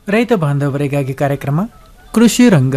ರೈತ ಬಾಂಧವರಿಗಾಗಿ ಕಾರ್ಯಕ್ರಮ ಕೃಷಿ ರಂಗ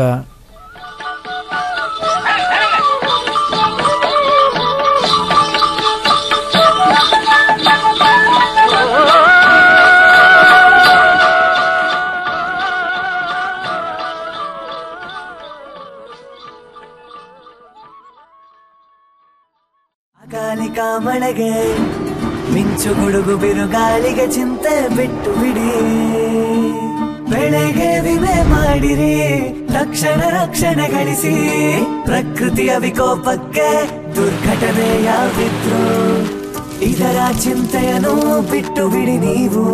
ಅಕಾಲಿಕ ಮಳೆಗೆ ಮಿಂಚು ಗುಡುಗು ಬಿರುಗಾಳಿಗೆ ಚಿಂತೆ ಬಿಟ್ಟು ಬಿಡಿ ಬೆಳೆಗೆ ವಿಮೆ ಮಾಡಿರಿ ತಕ್ಷಣ ರಕ್ಷಣೆ ಗಳಿಸಿ ಪ್ರಕೃತಿಯ ವಿಕೋಪಕ್ಕೆ ದುರ್ಘಟನೆ ಯಾವಿದ್ರು ಇದರ ಚಿಂತೆಯನ್ನು ಬಿಟ್ಟು ಬಿಡಿ ನೀವು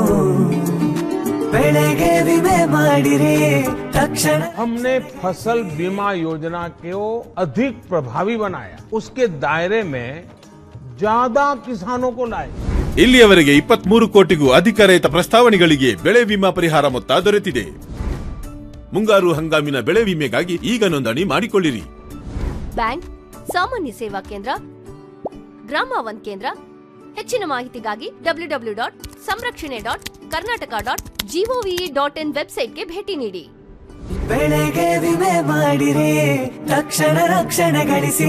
ಬೆಳೆಗೆ ವಿಮೆ ಮಾಡಿರಿ ತಕ್ಷಣ हमने फसल बीमा योजना को अधिक प्रभावी बनाया उसके दायरे में ज्यादा किसानों को लाए ಇಲ್ಲಿಯವರೆಗೆ ಇಪ್ಪತ್ಮೂರು ಕೋಟಿಗೂ ಅಧಿಕ ರೈತ ಪ್ರಸ್ತಾವನೆಗಳಿಗೆ ಬೆಳೆ ವಿಮಾ ಪರಿಹಾರ ಮೊತ್ತ ದೊರೆತಿದೆ ಮುಂಗಾರು ಹಂಗಾಮಿನ ಬೆಳೆ ವಿಮೆಗಾಗಿ ಈಗ ನೋಂದಣಿ ಮಾಡಿಕೊಳ್ಳಿರಿ ಬ್ಯಾಂಕ್ ಸಾಮಾನ್ಯ ಸೇವಾ ಕೇಂದ್ರ ಗ್ರಾಮ ಒನ್ ಕೇಂದ್ರ ಹೆಚ್ಚಿನ ಮಾಹಿತಿಗಾಗಿ W W dot Samrakshane dot Karnataka dot G O V ವೆಬ್ಸೈಟ್ಗೆ ಭೇಟಿ ನೀಡಿ ಬೆಳೆಗೆ ವಿಮೆ ಮಾಡಿರಿ ತಕ್ಷಣ ರಕ್ಷಣೆ ಗಳಿಸಿ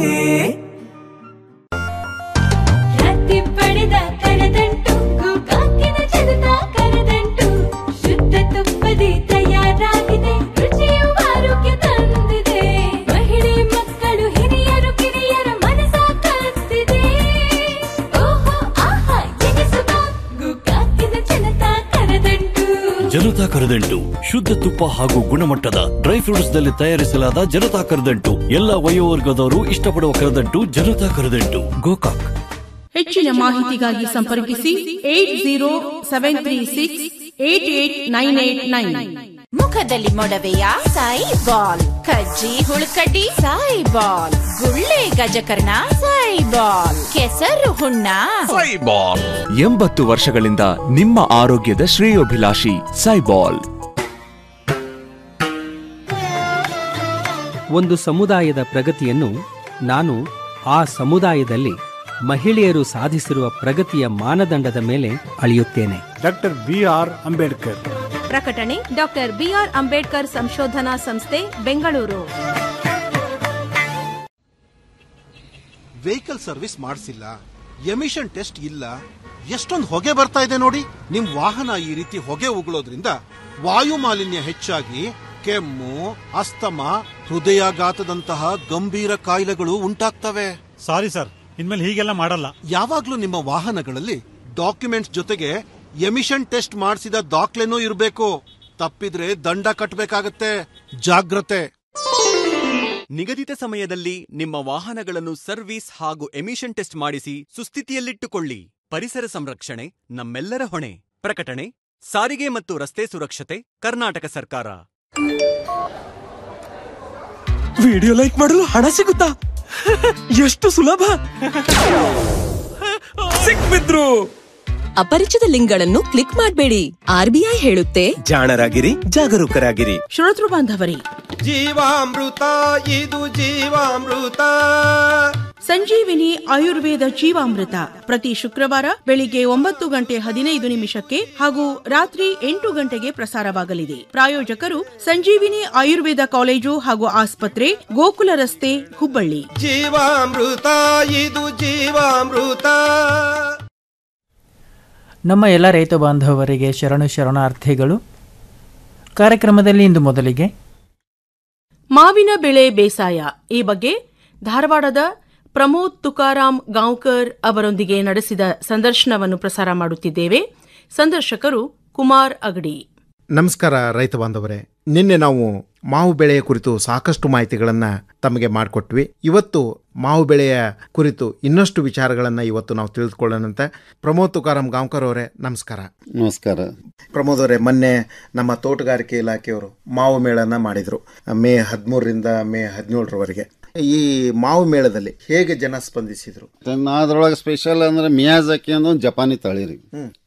ರತ್ತಿ ಪಡೆದ ಕರದಂಟು ಗೋಕಾಕಿನ ಜನತಾ ಕರದಂಟು ಶುದ್ಧ ತುಪ್ಪದಿ ತಯಾರಾಗಿದೆ ರುಚಿಯು ಆರೋಗ್ಯ ತಂದಿದೆ ಮಹಿಳೆ ಮಕ್ಕಳು ಹಿರಿಯರು ಕಿರಿಯರ ಮನಸ ಕಲಿಸ್ತಿದೆ ಓಹೋ ಆಹಾ ಎನಿಸುವ ಗೋಕಾಕಿನ ಜನತಾ ಕರದಂಟು ಜನತಾ ಕರದಂಟು ಶುದ್ಧ ತುಪ್ಪ ಹಾಗೂ ಗುಣಮಟ್ಟದ ಡ್ರೈ ಫ್ರೂಟ್ಸ್ ನಲ್ಲಿ ತಯಾರಿಸಲಾದ ಜನತಾ ಕರದಂಟು ಎಲ್ಲ ವಯೋವರ್ಗದವರು ಇಷ್ಟಪಡುವ ಕರದಂಟು ಜನತಾ ಕರದಂಟು ಗೋಕಾಕ್ ಹೆಚ್ಚಿನ ಮಾಹಿತಿಗಾಗಿ ಸಂಪರ್ಕಿಸಿ eight zero seven three six eight eight nine eight nine ಮುಖದಲ್ಲಿ ಮೊಡವೆಯ ಸಾಯಿ ಬಾಲ್ ಕಜ್ಜಿ ಹುಳುಕಡ್ಡಿ ಸಾಯಿ ಬಾಲ್ ಗುಳ್ಳೆ ಗಜಕರ್ಣ ಸಾಯಿ ಬಾಲ್ ಕೆಸರು ಹುಣ್ಣ ಎಂಬತ್ತು ವರ್ಷಗಳಿಂದ ನಿಮ್ಮ ಆರೋಗ್ಯದ ಶ್ರೇಯೋಭಿಲಾಷಿ ಸೈಬಾಲ್ ಒಂದು ಸಮುದಾಯದ ಪ್ರಗತಿಯನ್ನು ನಾನು ಆ ಸಮುದಾಯದಲ್ಲಿ ಮಹಿಳೆಯರು ಸಾಧಿಸಿರುವ ಪ್ರಗತಿಯ ಮಾನದಂಡದ ಮೇಲೆ ಅಳೆಯುತ್ತೇನೆ ಡಾಕ್ಟರ್ ಬಿ ಆರ್ ಅಂಬೇಡ್ಕರ್ ಪ್ರಕಟಣೆ ಡಾಕ್ಟರ್ ಬಿಆರ್ ಅಂಬೇಡ್ಕರ್ ಸಂಶೋಧನಾ ಸಂಸ್ಥೆ ಬೆಂಗಳೂರು ವೆಹಿಕಲ್ ಸರ್ವಿಸ್ ಮಾಡಿಸಿಲ್ಲ ಎಮಿಷನ್ ಟೆಸ್ಟ್ ಇಲ್ಲ ಎಷ್ಟೊಂದು ಹೊಗೆ ಬರ್ತಾ ಇದೆ ನೋಡಿ ನಿಮ್ ವಾಹನ ಈ ರೀತಿ ಹೊಗೆ ಉಗುಳೋದ್ರಿಂದ ವಾಯು ಮಾಲಿನ್ಯ ಹೆಚ್ಚಾಗಿ ಕೆಮ್ಮು ಅಸ್ತಮ ಹೃದಯಾಘಾತದಂತಹ ಗಂಭೀರ ಕಾಯಿಲೆಗಳು ಉಂಟಾಗ್ತವೆ ಸಾರಿ ಸರ್ ಇನ್ಮೇಲೆ ಹೀಗೆಲ್ಲ ಮಾಡಲ್ಲ ಯಾವಾಗ್ಲೂ ನಿಮ್ಮ ವಾಹನಗಳಲ್ಲಿ ಡಾಕ್ಯುಮೆಂಟ್ಸ್ ಜೊತೆಗೆ ಎಮಿಷನ್ ಟೆಸ್ಟ್ ಮಾಡಿಸಿದ ದಾಖಲೆನೂ ಇರಬೇಕು ತಪ್ಪಿದ್ರೆ ದಂಡ ಕಟ್ಟಬೇಕಾಗತ್ತೆ ಜಾಗ್ರತೆ ನಿಗದಿತ ಸಮಯದಲ್ಲಿ ನಿಮ್ಮ ವಾಹನಗಳನ್ನು ಸರ್ವಿಸ್ ಹಾಗೂ ಎಮಿಷನ್ ಟೆಸ್ಟ್ ಮಾಡಿಸಿ ಸುಸ್ಥಿತಿಯಲ್ಲಿಟ್ಟುಕೊಳ್ಳಿ ಪರಿಸರ ಸಂರಕ್ಷಣೆ ನಮ್ಮೆಲ್ಲರ ಹೊಣೆ ಪ್ರಕಟಣೆ ಸಾರಿಗೆ ಮತ್ತು ರಸ್ತೆ ಸುರಕ್ಷತೆ ಕರ್ನಾಟಕ ಸರ್ಕಾರ ವಿಡಿಯೋ ಲೈಕ್ ಮಾಡಲು ಹಣ ಸಿಗುತ್ತಾ ಎಷ್ಟು ಸುಲಭ ಸಿಕ್ಬಿದ್ರು ಅಪರಿಚಿತ ಲಿಂಕ್ಗಳನ್ನು ಕ್ಲಿಕ್ ಮಾಡಬೇಡಿ ಆರ್ಬಿಐ ಹೇಳುತ್ತೆ ಜಾಣರಾಗಿರಿ ಜಾಗರೂಕರಾಗಿರಿ ಶ್ರೋತೃ ಬಾಂಧವರೇ ಜೀವಾಮೃತ ಇದು ಜೀವಾಮೃತ ಸಂಜೀವಿನಿ ಆಯುರ್ವೇದ ಜೀವಾಮೃತ ಪ್ರತಿ ಶುಕ್ರವಾರ ಬೆಳಿಗ್ಗೆ ಒಂಬತ್ತು ಗಂಟೆ ಹದಿನೈದು ನಿಮಿಷಕ್ಕೆ ಹಾಗೂ ರಾತ್ರಿ ಎಂಟು ಗಂಟೆಗೆ ಪ್ರಸಾರವಾಗಲಿದೆ ಪ್ರಾಯೋಜಕರು ಸಂಜೀವಿನಿ ಆಯುರ್ವೇದ ಕಾಲೇಜು ಹಾಗೂ ಆಸ್ಪತ್ರೆ ಗೋಕುಲ ರಸ್ತೆ ಹುಬ್ಬಳ್ಳಿ ಜೀವಾಮೃತ ಇದು ಜೀವಾಮೃತ ನಮ್ಮ ಎಲ್ಲ ರೈತ ಬಾಂಧವರಿಗೆ ಶರಣು ಶರಣಾರ್ಥಿಗಳು ಕಾರ್ಯಕ್ರಮದಲ್ಲಿ ಇಂದು ಮೊದಲಿಗೆ ಮಾವಿನ ಬೆಳೆ ಬೇಸಾಯ ಈ ಬಗ್ಗೆ ಧಾರವಾಡದ ಪ್ರಮೋದ್ ತುಕಾರಾಮ್ ಗಾಂವ್ಕರ್ ಅವರೊಂದಿಗೆ ನಡೆಸಿದ ಸಂದರ್ಶನವನ್ನು ಪ್ರಸಾರ ಮಾಡುತ್ತಿದ್ದೇವೆ ಸಂದರ್ಶಕರು ಕುಮಾರ್ ಅಗಡಿ ನಮಸ್ಕಾರ ರೈತ ಬಾಂಧವರೇ ನಿನ್ನೆ ನಾವು ಮಾವು ಬೆಳೆಯ ಕುರಿತು ಸಾಕಷ್ಟು ಮಾಹಿತಿಗಳನ್ನು ತಮಗೆ ಮಾಡಿಕೊಟ್ವಿ ಇವತ್ತು ಮಾವು ಬೆಳೆಯ ಕುರಿತು ಇನ್ನಷ್ಟು ವಿಚಾರಗಳನ್ನು ಇವತ್ತು ನಾವು ತಿಳಿದುಕೊಳ್ಳೋಣಂತೆ ಪ್ರಮೋದ್ ತುಕಾರಾಮ್ ಗಾಂವ್ಕರ್ ಅವರೇ ನಮಸ್ಕಾರ ನಮಸ್ಕಾರ ಪ್ರಮೋದ್ ಅವರೇ ಮೊನ್ನೆ ನಮ್ಮ ತೋಟಗಾರಿಕೆ ಇಲಾಖೆಯವರು ಮಾವು ಮೇಳನ ಮಾಡಿದರು ಮೇ ಹದಿಮೂರರಿಂದ ಮೇ ಹದಿನೇಳರವರೆಗೆ ಈ ಮಾವು ಮೇಳದಲ್ಲಿ ಹೇಗೆ ಜನ ಸ್ಪಂದಿಸಿದ್ರು ಅದ್ರೊಳಗೆ ಸ್ಪೆಷಲ್ ಅಂದ್ರೆ ಮಿಯಾಜಾಕಿ ಅನ್ನೋ ಒಂದು ಜಪಾನಿ ತಳಿ ರೀ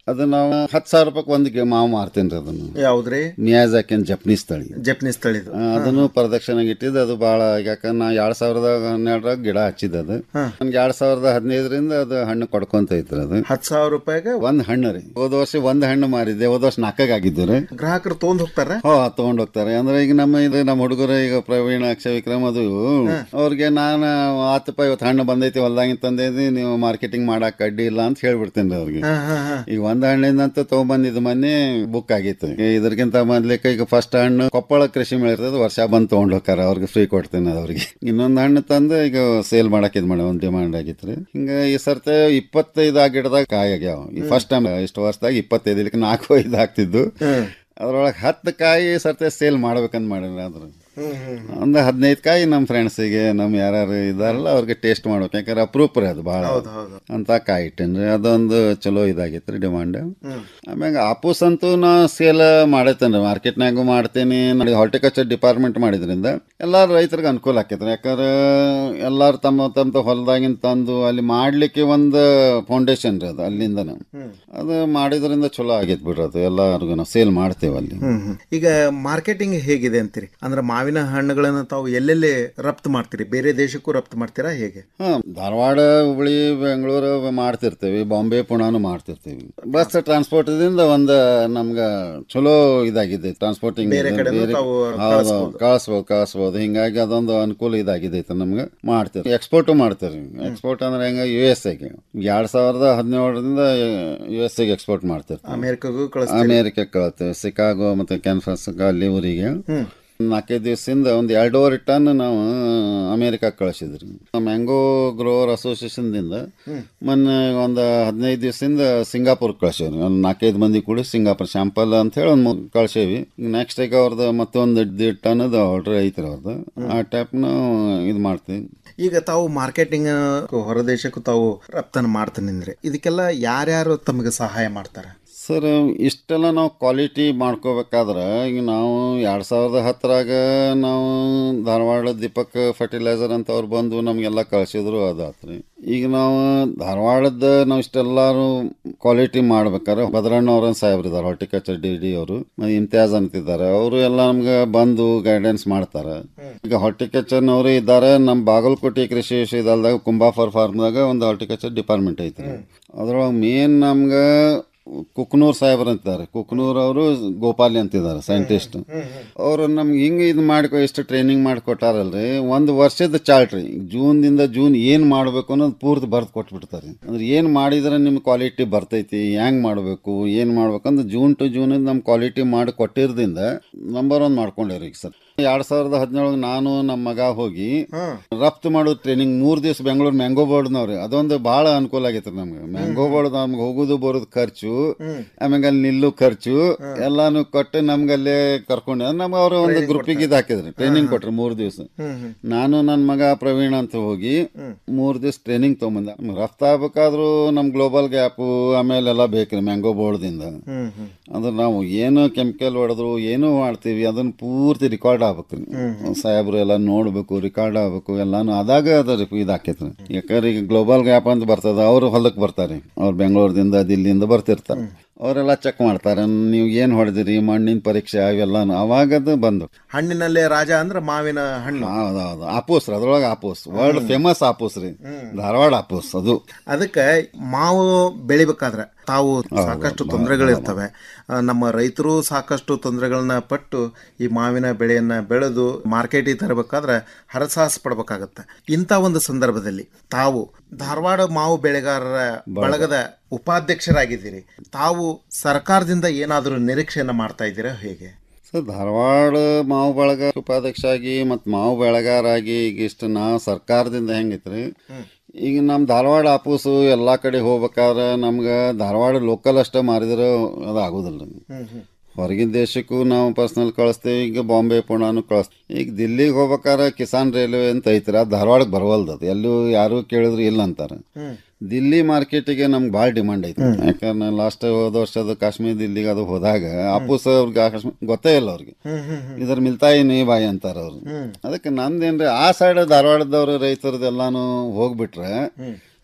ಅದು ನಾವು ಹತ್ತು ಸಾವಿರ ರೂಪಾಯಿ ಒಂದಿಗೆ ಮಾವು ಮಾರ್ತೀನಿ ರೀ ಅದನ್ನು ಯಾವ್ದ್ರಿ ಮಿಯಾಜಾಕಿ ಅಂತ ಜಪನೀಸ್ ತಳಿ ಜಪನೀಸ್ ತಳಿದು ಆ, ಅದನ್ನು ಪ್ರದಕ್ಷಿಣೆಗೆ ಇಟ್ಟಿದ್ದು ಅದು ಭಾಳ ಯಾಕಂದ್ರೆ ನಾ ಎರಡ್ ಸಾವಿರದ ಹನ್ನೆರಡರಾಗ ಗಿಡ ಹಚ್ಚಿದ್ದು ಅದು ನನ್ಗೆ ಎರಡ್ ಸಾವಿರದ ಹದಿನೈದರಿಂದ ಅದು ಹಣ್ಣು ಕೊಡ್ಕೊಂತ ಐತ್ರಿ ಅದು ಹತ್ತು ಸಾವಿರ ರೂಪಾಯಿಗೆ ಒಂದ್ ಹಣ್ಣು ರೀ ಹೋದ ವರ್ಷ ಒಂದ್ ಹಣ್ಣು ಮಾರಿದ್ದೆ ಹೋದ ವರ್ಷ ನಾಲ್ಕಾಗ ಆಗಿದ್ದು ರೀ ಗ್ರಾಹಕರು ತೊಗೊಂಡ್ ಹೋಗ್ತಾರ ಹೋ ತಗೊಂಡ್ ಹೋಗ್ತಾರೆ ಅಂದ್ರೆ ಈಗ ನಮ್ಮ ಇದು ನಮ್ಮ ಹುಡುಗರು ಈಗ ಪ್ರವೀಣ ಅಕ್ಷಯ ವಿಕ್ರಮ್ ಅದು ಅವ್ರಿಗೆ ನಾನು ಹತ್ತು ರೂಪಾಯಿ ಇವತ್ತು ಹಣ್ಣು ಬಂದೈತಿ ಹೊಲ್ದಾಗಿನ ತಂದೈತಿ ನೀವು ಮಾರ್ಕೆಟಿಂಗ್ ಮಾಡಕ್ ಅಡ್ಡಿ ಇಲ್ಲ ಅಂತ ಹೇಳ್ಬಿಡ್ತೇನೆ ಅವ್ರಿಗೆ ಹಾ, ಹಾ, ಹಾ. ಈಗ ಒಂದ್ ಹಣ್ಣಿಂದಂತ ತಗೊಂಬಂದಿದ್ದು ಮೊನ್ನೆ ಬುಕ್ ಆಗಿತ್ತು ಈಗ ಇದಕ್ಕಿಂತ ಮೊದ್ಲಿಕ್ಕೆ ಈಗ ಫಸ್ಟ್ ಹಣ್ಣು ಕೊಪ್ಪಳ ಕೃಷಿ ಮೇಳ ಇರ್ತದೆ ವರ್ಷ ಬಂದು ತಗೊಂಡ್ ಹೋಗ್ತಾರ ಅವ್ರಿಗೆ ಫ್ರೀ ಕೊಡ್ತೇನೆ ಅವ್ರಿಗೆ ಇನ್ನೊಂದ್ ಹಣ್ಣು ತಂದು ಈಗ ಸೇಲ್ ಮಾಡಕ್ ಇದ್ ಮಾಡಿ ಒಂದು ಡಿಮಾಂಡ್ ಆಗಿತ್ತು ರೀ ಹಿಂಗ ಈ ಸರ್ತೆ ಇಪ್ಪತ್ತೈದು ಆ ಗಿಡದಾಗ ಕಾಯಿ ಆಗ್ಯಾವ ಈ ಫಸ್ಟ್ ಟೈಮ್ ಇಷ್ಟು ವರ್ಷದಾಗ ಇಪ್ಪತ್ತೈದು ಇಲ್ಲಿಕ್ಕೆ ನಾಲ್ಕು ಐದು ಆಗ್ತಿದ್ದು ಅದ್ರೊಳಗೆ ಹತ್ತು ಕಾಯಿ ಸರ್ತೆ ಸೇಲ್ ಮಾಡ್ಬೇಕಂತ ಮಾಡಿದ್ರೆ ಅದ್ರ ಒಂದು ಹದಿನೈದು ಕಾಯಿ ನಮ್ಮ ಫ್ರೆಂಡ್ಸಿಗೆ ನಮ್ಮ ಯಾರ್ಯಾರು ಇದಾರಲ್ಲ ಅವ್ರಿಗೆ ಟೇಸ್ಟ್ ಮಾಡ್ಬೇಕು ಯಾಕಂದ್ರೆ ಅಪ್ರೂಪ್ ರೀ ಅದು ಭಾಳ ಹೌದು, ಹೌದು. ಅಂತ ಕಾಯಿ ಇಟ್ಟೇನ್ರಿ ಅದೊಂದು ಚಲೋ ಇದಾಗಿತ್ತು ರೀ ಡಿಮಾಂಡ್ ಆಮ್ಯಾಗ ಆಪೂಸ್ ಅಂತೂ ನಾ ಸೇಲ್ ಮಾಡೈತೇನೆ ರೀ ಮಾರ್ಕೆಟ್ನಾಗೂ ಮಾಡ್ತೀನಿ ನೋಡಿ ಹಾರ್ಟಿಕಲ್ಚರ್ ಡಿಪಾರ್ಟ್ಮೆಂಟ್ ಮಾಡಿದ್ರಿಂದ ಎಲ್ಲಾರು ರೈತರಿಗೆ ಅನುಕೂಲ ಆಕೈತ್ರಿ ಯಾಕಂದ್ರೆ ಎಲ್ಲಾರು ತಮ್ಮ ತಮ್ಮ ಹೊಲದಾಗಿನ ತಂದು ಅಲ್ಲಿ ಮಾಡ್ಲಿಕ್ಕೆ ಒಂದು ಫೌಂಡೇಶನ್ ರೀ ಅದು ಅಲ್ಲಿಂದನೇ ಅದು ಮಾಡಿದ್ರಿಂದ ಚಲೋ ಆಗೈತೆ ಬಿಡ್ರಿ ಅದು ಎಲ್ಲರಿಗೂ ನಾವು ಸೇಲ್ ಮಾಡ್ತೇವೆ ಅಲ್ಲಿ ಹ್ಮ್ ಹ್ಮ್. ಈಗ ಮಾರ್ಕೆಟಿಂಗ್ ಹೇಗಿದೆ ಅಂತೀರಿ ಅಂದ್ರೆ ಮಾವಿನ ಹಣ್ಣುಗಳನ್ನ ತಾವು ಎಲ್ಲೆಲ್ಲಿ ರಫ್ತು ಮಾಡ್ತೀರಿ ಬೇರೆ ದೇಶಕ್ಕೂ ರಫ್ತು ಮಾಡ್ತೀರಾ ಹೇಗೆ ಹಾ ಧಾರವಾಡ ಹುಬ್ಳಿ ಬೆಂಗಳೂರು ಮಾಡ್ತಿರ್ತೀವಿ ಬಾಂಬೆ ಪುಣಾನು ಮಾಡ್ತಿರ್ತೀವಿ ಬಸ್ ಟ್ರಾನ್ಸ್ಪೋರ್ಟ್ದಿಂದ ಒಂದು ನಮ್ಗೆ ಚಲೋ ಇದಾಗಿದೆ ಟ್ರಾನ್ಸ್ಪೋರ್ಟಿಂಗ್ ಬೇರೆ ಕಡೆನೂ ತಾವು ಕಳಿಸ್ಬೋದು. ಕಳಿಸ್ಬೋದು ಕಳಿಸ್ಬೋದು ಹಿಂಗಾಗಿ ಅದೊಂದು ಅನುಕೂಲ ಇದಾಗಿದೆ ನಮ್ಗೆ ಮಾಡ್ತೀವಿ ಎಕ್ಸ್ಪೋರ್ಟು ಮಾಡ್ತೀವಿ ಎಕ್ಸ್ಪೋರ್ಟ್ ಅಂದ್ರೆ ಹೆಂಗ ಯು ಎಸ್ ಎಗೆ ಎರಡ್ ಸಾವಿರದ ಹದಿನೇಳರಿಂದ ಯು ಎಸ್ ಎಗೆ ಎಕ್ಸ್ಪೋರ್ಟ್ ಮಾಡ್ತಿರ್ತೀವಿ ಅಮೆರಿಕಗೂ ಕಳಿಸ್ತೀರಿ ಅಮೇರಿಕಕ್ಕೆ ಕಳ್ತೇವೆ ಶಿಕಾಗೋ ಮತ್ತೆ ಕ್ಯಾನ್ಫಸ್ ಅಲ್ಲಿ ಊರಿಗೆ ನಾಲ್ಕೈದು ದಿವಸದಿಂದ ಒಂದು ಎರಡೂವರೆ ಟನ್ ನಾವು ಅಮೇರಿಕಕ್ಕೆ ಕಳಿಸಿದ್ರಿ ಮ್ಯಾಂಗೋ ಗ್ರೋವರ್ ಅಸೋಸಿಯೇಷನ್ದಿಂದ ಮೊನ್ನೆ ಒಂದು ಹದಿನೈದು ದಿವಸದಿಂದ ಸಿಂಗಾಪುರ್ ಕಳ್ಸೇವ್ರಿ ಒಂದು ನಾಲ್ಕೈದು ಮಂದಿ ಕೂಡಿ ಸಿಂಗಾಪುರ್ ಶಾಂಪಲ್ ಅಂತ ಹೇಳಿ ಒಂದು ಕಳ್ಸೇವಿ ನೆಕ್ಸ್ಟ್ ಈಗ ಅವ್ರದ್ದು ಮತ್ತೊಂದು ದೀಡ್ ಟನ್ದ ಆರ್ಡರ್ ಐತ್ರಿ ಅವ್ರದ್ದು ಆ ಟೈಪ್ನ ಇದು ಮಾಡ್ತೀವಿ ಈಗ ತಾವು ಮಾರ್ಕೆಟಿಂಗ್ ಹೊರದೇಶಕ್ಕೂ ತಾವು ರಫ್ತನ್ನು ಮಾಡ್ತೀನಿ ಅಂದ್ರೆ ಇದಕ್ಕೆಲ್ಲ ಯಾರ್ಯಾರು ತಮಗೆ ಸಹಾಯ ಮಾಡ್ತಾರೆ ಸರ್ ಇಷ್ಟೆಲ್ಲ ನಾವು ಕ್ವಾಲಿಟಿ ಮಾಡ್ಕೋಬೇಕಾದ್ರೆ ಈಗ ನಾವು ಎರಡು ಸಾವಿರದ ಹತ್ತರಾಗ ನಾವು ಧಾರವಾಡ ದೀಪಕ್ ಫರ್ಟಿಲೈಸರ್ ಅಂತ ಅವ್ರು ಬಂದು ನಮಗೆಲ್ಲ ಕಳಿಸಿದ್ರು ಅದಾತ್ರಿ ಈಗ ನಾವು ಧಾರವಾಡದ ನಾವು ಇಷ್ಟೆಲ್ಲಾರು ಕ್ವಾಲಿಟಿ ಮಾಡ್ಬೇಕಾದ್ರೆ ಭದ್ರಣ್ಣ ಅವ್ರ ಸಾಹೇಬ್ರು ಇದಾರೆ ಹಾರ್ಟಿಕಲ್ಚರ್ ಡಿ ಡಿ ಅವರು ಇಮ್ತಿಯಾಜ್ ಅಂತಿದ್ದಾರೆ ಅವರು ಎಲ್ಲ ನಮ್ಗೆ ಬಂದು ಗೈಡೆನ್ಸ್ ಮಾಡ್ತಾರೆ ಈಗ ಹಾರ್ಟಿಕಲ್ಚರ್ನವರು ಇದ್ದಾರೆ ನಮ್ಮ ಬಾಗಲಕೋಟೆ ಕೃಷಿ ವಿಶ್ವವಿದ್ಯಾಲಯದಾಗ ಕುಂಬಾಫರ್ ಫಾರ್ಮ್ದಾಗ ಒಂದು ಹಾರ್ಟಿಕಲ್ಚರ್ ಡಿಪಾರ್ಟ್ಮೆಂಟ್ ಐತ್ರಿ ಅದ್ರೊಳಗೆ ಮೇನ್ ನಮ್ಗೆ ಕುಕ್ನೂರ್ ಸಾಹೇಬ್ರು ಅಂತಿದ್ದಾರೆ ಕುಕ್ನೂರ್ ಅವರು ಗೋಪಾಲಿ ಅಂತಿದ್ದಾರೆ ಸೈಂಟಿಸ್ಟ್ ಅವರು ನಮ್ಗೆ ಹಿಂಗೆ ಇದು ಮಾಡ್ಕೊ ಎಷ್ಟು ಟ್ರೈನಿಂಗ್ ಮಾಡಿಕೊಟ್ಟಾರಲ್ರಿ ಒಂದು ವರ್ಷದ ಚಾರ್ಟ್ ರೀ ಜೂನ್ದಿಂದ ಜೂನ್ ಏನು ಮಾಡಬೇಕು ಅನ್ನೋದು ಪೂರ್ತಿ ಬರ್ದು ಕೊಟ್ಬಿಡ್ತಾರೆ ಅಂದ್ರೆ ಏನು ಮಾಡಿದ್ರೆ ನಿಮ್ಮ ಕ್ವಾಲಿಟಿ ಬರ್ತೈತಿ ಹೆಂಗ್ ಮಾಡಬೇಕು ಏನು ಮಾಡ್ಬೇಕು ಅಂದ್ರೆ ಜೂನ್ ಟು ಜೂನ್ ನಮ್ಮ ಕ್ವಾಲಿಟಿ ಮಾಡಿ ಕೊಟ್ಟಿರೋದ್ರಿಂದ ನಂಬರ್ ಒನ್ ಮಾಡ್ಕೊಂಡೇವ್ರಿ ಈಗ ಸರ್ ಎರಡ್ ಸಾವಿರದ ಹದಿನೇಳಗೆ ನಾನು ನಮ್ಮ ಮಗ ಹೋಗಿ ರಫ್ತು ಮಾಡೋ ಟ್ರೈನಿಂಗ್ ಮೂರ್ ದಿವಸ ಬೆಂಗಳೂರು ಮ್ಯಾಂಗೋ ಬೋರ್ಡ್ನವ್ರಿ ಅದೊಂದು ಬಹಳ ಅನುಕೂಲ ಆಗೈತ್ರಿ ನಮ್ಗೆ ಮ್ಯಾಂಗೋ ಬೋರ್ಡ್ ನಮ್ಗೆ ಹೋಗುದು ಬರೋದು ಖರ್ಚು ಆಮೇಲೆ ಅಲ್ಲಿ ನಿಲ್ಲು ಖರ್ಚು ಎಲ್ಲಾನು ಕೊಟ್ಟು ನಮ್ಗೆ ಅಲ್ಲೇ ಕರ್ಕೊಂಡು ನಮ್ಗೆ ಅವ್ರು ಒಂದು ಗ್ರೂಪಿಗೆ ಇದು ಹಾಕಿದ್ರಿ ಟ್ರೈನಿಂಗ್ ಕೊಟ್ರಿ ಮೂರ್ ದಿವಸ ನಾನು ನನ್ನ ಮಗ ಪ್ರವೀಣ್ ಅಂತ ಹೋಗಿ ಮೂರ್ ದಿವಸ ಟ್ರೈನಿಂಗ್ ತಗೊಂಬಂದ ರಫ್ತು ಆಗ್ಬೇಕಾದ್ರೂ ನಮ್ ಗ್ಲೋಬಲ್ ಗ್ಯಾಪು ಆಮೇಲೆ ಎಲ್ಲ ಬೇಕ್ರಿ ಮ್ಯಾಂಗೋ ಬೋರ್ಡ್ದಿಂದ ಅಂದ್ರೆ ನಾವು ಏನು ಕೆಮಿಕಲ್ ಹೊಡೆದ್ರು ಏನು ಮಾಡ್ತೀವಿ ಅದನ್ನ ಪೂರ್ತಿ ರೆಕಾರ್ಡ್ ಆಗ್ಬೇಕ್ರಿ ಸಾಹೇಬ್ರು ಎಲ್ಲ ನೋಡ್ಬೇಕು ರೆಕಾರ್ಡ್ ಆಗ್ಬೇಕು ಎಲ್ಲಾನು ಅದಾಗ ಅದ ಇದು ಆಕೈತ್ರಿ ಯಾಕಂದ್ರೆ ಈಗ ಗ್ಲೋಬಲ್ ಗ್ಯಾಪ್ ಅಂತ ಬರ್ತದ ಅವ್ರು ಹೊಲಕ್ಕೆ ಬರ್ತಾರೆ ಅವ್ರು ಬೆಂಗಳೂರದಿಂದ ದಿಲ್ಲಿಯಿಂದ ಬರ್ತಿರ್ತಾರೆ ಅವರೆಲ್ಲ ಚೆಕ್ ಮಾಡ್ತಾರೆ ನೀವು ಏನು ಹೊಡೆದಿರಿ ಮಣ್ಣಿನ ಪರೀಕ್ಷೆ ಅವೆಲ್ಲಾನು ಅವಾಗದು ಬಂದು ಹಣ್ಣಿನಲ್ಲೇ ರಾಜ ಅಂದ್ರೆ ಮಾವಿನ ಹಣ್ಣು ಹೌದೌದು ಆಪೂಸ್ ರೀ ಅದ್ರೊಳಗೆ ಆಪೂಸ್ ವರ್ಲ್ಡ್ ಫೇಮಸ್ ಆಪೂಸ್ ರೀ ಧಾರವಾಡ ಆಪೂಸ್ ಅದು ಅದಕ್ಕೆ ಮಾವು ಬೆಳಿಬೇಕಾದ್ರೆ ತಾವು ಸಾಕಷ್ಟು ತೊಂದರೆಗಳಿರ್ತವೆ ಆ, ನಮ್ಮ ರೈತರು ಸಾಕಷ್ಟು ತೊಂದರೆಗಳನ್ನ ಪಟ್ಟು ಈ ಮಾವಿನ ಬೆಳೆಯನ್ನ ಬೆಳೆದು ಮಾರ್ಕೆಟಿಗೆ ತರಬೇಕಾದ್ರೆ ಹರಸಾಹಸ ಪಡ್ಬೇಕಾಗತ್ತೆ ಇಂಥ ಒಂದು ಸಂದರ್ಭದಲ್ಲಿ ತಾವು ಧಾರವಾಡ ಮಾವು ಬೆಳೆಗಾರರ ಬಳಗದ ಉಪಾಧ್ಯಕ್ಷರಾಗಿದ್ದೀರಿ ತಾವು ಸರ್ಕಾರದಿಂದ ಏನಾದರೂ ನಿರೀಕ್ಷೆಯನ್ನ ಮಾಡ್ತಾ ಇದ್ದೀರಾ ಹೇಗೆ ಸರ್ ಧಾರವಾಡ ಮಾವು ಬಳಗ ಉಪಾಧ್ಯಕ್ಷ ಆಗಿ ಮತ್ತು ಮಾವು ಬೆಳೆಗಾರಾಗಿ ಈಗ ಇಷ್ಟು ನಾ ಸರ್ಕಾರದಿಂದ ಹೆಂಗೈತ್ರಿ ಈಗ ನಮ್ಮ ಧಾರವಾಡ ಆಫೀಸು ಎಲ್ಲ ಕಡೆ ಹೋಗ್ಬೇಕಾದ್ರೆ ನಮ್ಗೆ ಧಾರವಾಡ ಲೋಕಲ್ ಅಷ್ಟೇ ಮಾರಿದ್ರೆ ಅದು ಆಗೋದಿಲ್ಲ ಹೊರಗಿನ ದೇಶಕ್ಕೂ ನಾವು ಪರ್ಸ್ನಲ್ ಕಳಿಸ್ತೇವೆ ಈಗ ಬಾಂಬೆ ಪುಣಾನು ಕಳಿಸ್ತೇವೆ ಈಗ ದಿಲ್ಲಿಗೆ ಹೋಗ್ಬೇಕಾದ್ರೆ ಕಿಸಾನ್ ರೈಲ್ವೆ ಅಂತ ಐತ್ರಿ ಅದು ಧಾರವಾಡಕ್ಕೆ ಬರವಲ್ದು ಅದು ಎಲ್ಲೂ ಯಾರು ಕೇಳಿದ್ರು ಇಲ್ಲ ಅಂತಾರೆ ದಿಲ್ಲಿ ಮಾರ್ಕೆಟಿಗೆ ನಮ್ಗೆ ಭಾಳ ಡಿಮಾಂಡ್ ಐತಿ ಯಾಕಂದ್ರೆ ಲಾಸ್ಟ್ ಹೋದ ವರ್ಷದ ಕಾಶ್ಮೀರ ದಿಲ್ಲಿಗೆ ಅದು ಹೋದಾಗ ಅಪ್ಪುಸ್ ಅವ್ರಿಗೆ ಕಾಶ್ಮೀರ ಗೊತ್ತೇ ಇಲ್ಲ ಅವ್ರಿಗೆ ಇದ್ರ ಮಿಲ್ತಾಯಿ ನೀ ಬಾಯಿ ಅಂತಾರ ಅವ್ರು ಅದಕ್ಕೆ ನಂದೇನ್ರಿ ಆ ಸೈಡ್ ಧಾರವಾಡದವ್ರು ರೈತರದೆಲ್ಲಾನು ಹೋಗ್ಬಿಟ್ರೆ